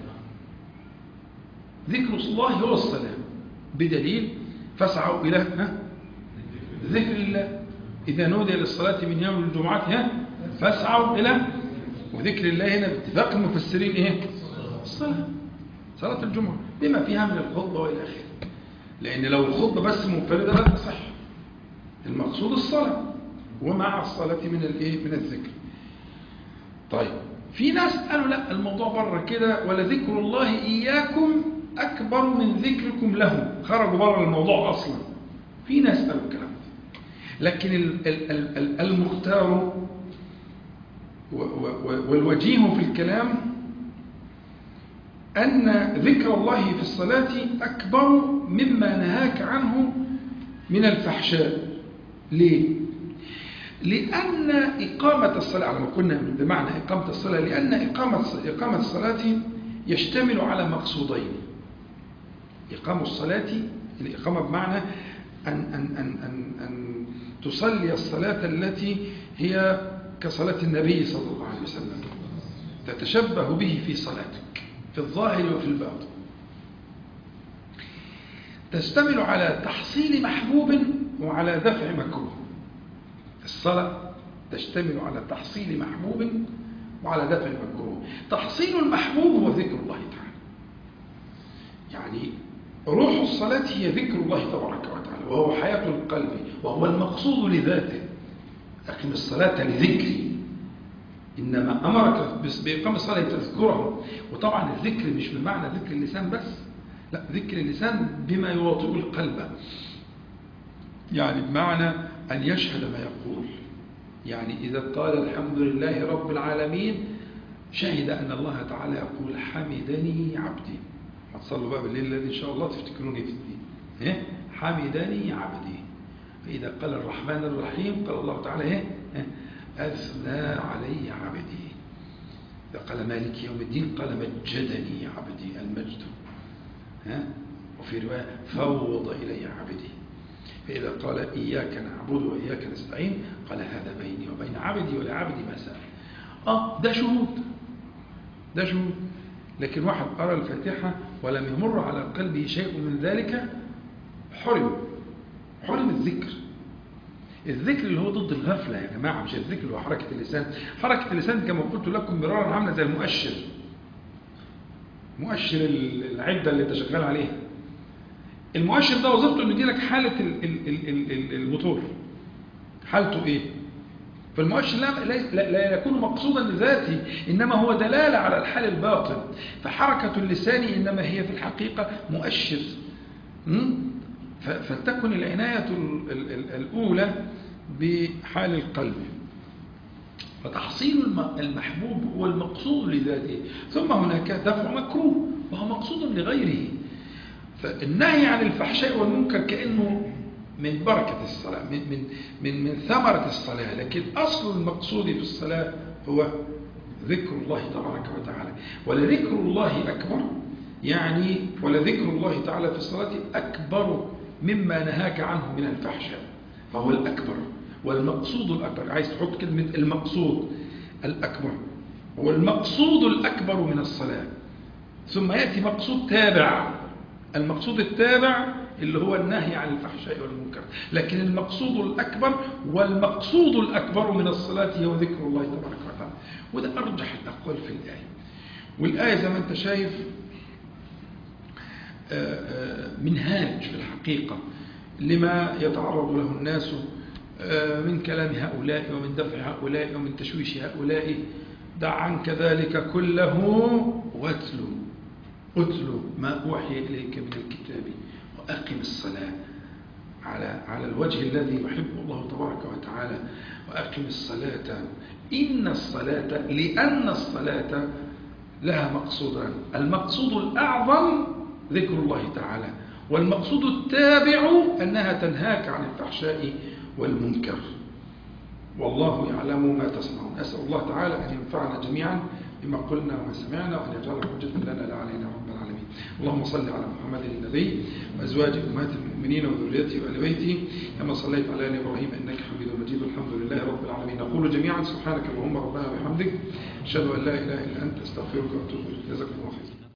S1: ذكر الله هو الصلاة بدليل فاسعوا إلى ذكر الله إذا نودي للصلاة من يوم الجمعة ها فاسعوا إلى وذكر الله هنا باتفاق المفسرين إيه الصلاة صلاة الجمعة بما فيها من الخطبة وإلى آخره لأن لو الخطبة بس منفردة لا تصح المقصود الصلاة ومع الصلاة من الإيه من الذكر طيب في ناس قالوا لا الموضوع بره كده ولذكر الله إياكم أكبر من ذكركم له خرجوا بره الموضوع أصلا في ناس قالوا الكلام لكن المختار والوجيه في الكلام أن ذكر الله في الصلاة أكبر مما نهاك عنه من الفحشاء ليه؟ لأن إقامة الصلاة على ما قلنا بمعنى إقامة الصلاة لأن إقامة إقامة الصلاة يشتمل على مقصودين إقامة الصلاة الإقامة بمعنى أن, أن, أن, أن, أن تصلي الصلاة التي هي كصلاة النبي صلى الله عليه وسلم تتشبه به في صلاتك في الظاهر وفي الباطن تشتمل على تحصيل محبوب وعلى دفع مكروه الصلاة تشتمل على تحصيل محبوب وعلى دفع مكروه تحصيل المحبوب هو ذكر الله تعالى يعني روح الصلاة هي ذكر الله تبارك وتعالى وهو حياة القلب وهو المقصود لذاته أقم الصلاة لذكري إنما أمرك بإقام الصلاة تذكره وطبعا الذكر مش بمعنى ذكر اللسان بس لا ذكر اللسان بما يواطئ القلب يعني بمعنى أن يشهد ما يقول يعني إذا قال الحمد لله رب العالمين شهد أن الله تعالى يقول حمدني عبدي هتصلوا بقى بالليل الذي إن شاء الله تفتكروني في الدين إيه؟ حمدني عبدي فإذا قال الرحمن الرحيم قال الله تعالى إيه؟ أثنى علي عبدي إذا قال مالك يوم الدين قال مجدني عبدي المجد ها؟ وفي رواية فوض إلي عبدي فإذا قال إياك نعبد وإياك نستعين قال هذا بيني وبين عبدي ولعبدي ما سأل آه ده شهود ده شهود لكن واحد قرأ الفاتحة ولم يمر على قلبه شيء من ذلك حرم حرم الذكر الذكر اللي هو ضد الغفلة يا جماعة مش الذكر اللي هو حركة اللسان حركة اللسان كما قلت لكم مرارا عاملة زي المؤشر مؤشر العدة اللي انت شغال عليها المؤشر ده وظيفته انه يديلك حالة الموتور حالته ايه فالمؤشر لا, لا, لا يكون مقصودا لذاته إنما هو دلالة على الحال الباطن فحركة اللسان إنما هي في الحقيقة مؤشر فلتكن العناية الأولى بحال القلب فتحصيل المحبوب هو المقصود لذاته ثم هناك دفع مكروه وهو مقصود لغيره فالنهي عن الفحشاء والمنكر كأنه من بركة الصلاة من, من, من, من ثمرة الصلاة لكن أصل المقصود في الصلاة هو ذكر الله تبارك وتعالى ولذكر الله أكبر يعني ولذكر الله تعالى في الصلاة أكبر مما نهاك عنه من الفحشاء فهو الأكبر والمقصود الأكبر عايز تحط كلمة المقصود الأكبر هو المقصود الأكبر من الصلاة ثم يأتي مقصود تابع المقصود التابع اللي هو النهي عن الفحشاء والمنكر لكن المقصود الأكبر والمقصود الأكبر من الصلاة هو ذكر الله تبارك وتعالى وده أرجح الأقوال في الآية والآية زي ما أنت شايف منهاج في الحقيقة لما يتعرض له الناس من كلام هؤلاء ومن دفع هؤلاء ومن تشويش هؤلاء دع عنك ذلك كله واتلو اتلو ما أوحي إليك من الكتاب وأقم الصلاة على على الوجه الذي يحبه الله تبارك وتعالى وأقم الصلاة إن الصلاة لأن الصلاة لها مقصودان المقصود الأعظم ذكر الله تعالى والمقصود التابع أنها تنهاك عن الفحشاء والمنكر والله يعلم ما تصنعون أسأل الله تعالى أن ينفعنا جميعا بما قلنا وما سمعنا وأن يجعل حجة لنا لا علينا رب العالمين اللهم صل على محمد النبي وأزواج أمهات المؤمنين وذريته وآل بيته كما صليت على آل إبراهيم إنك حميد مجيد الحمد لله رب العالمين نقول جميعا سبحانك اللهم ربنا وبحمدك أشهد أن لا إله إلا أنت أستغفرك وأتوب إليك جزاكم الله خيرا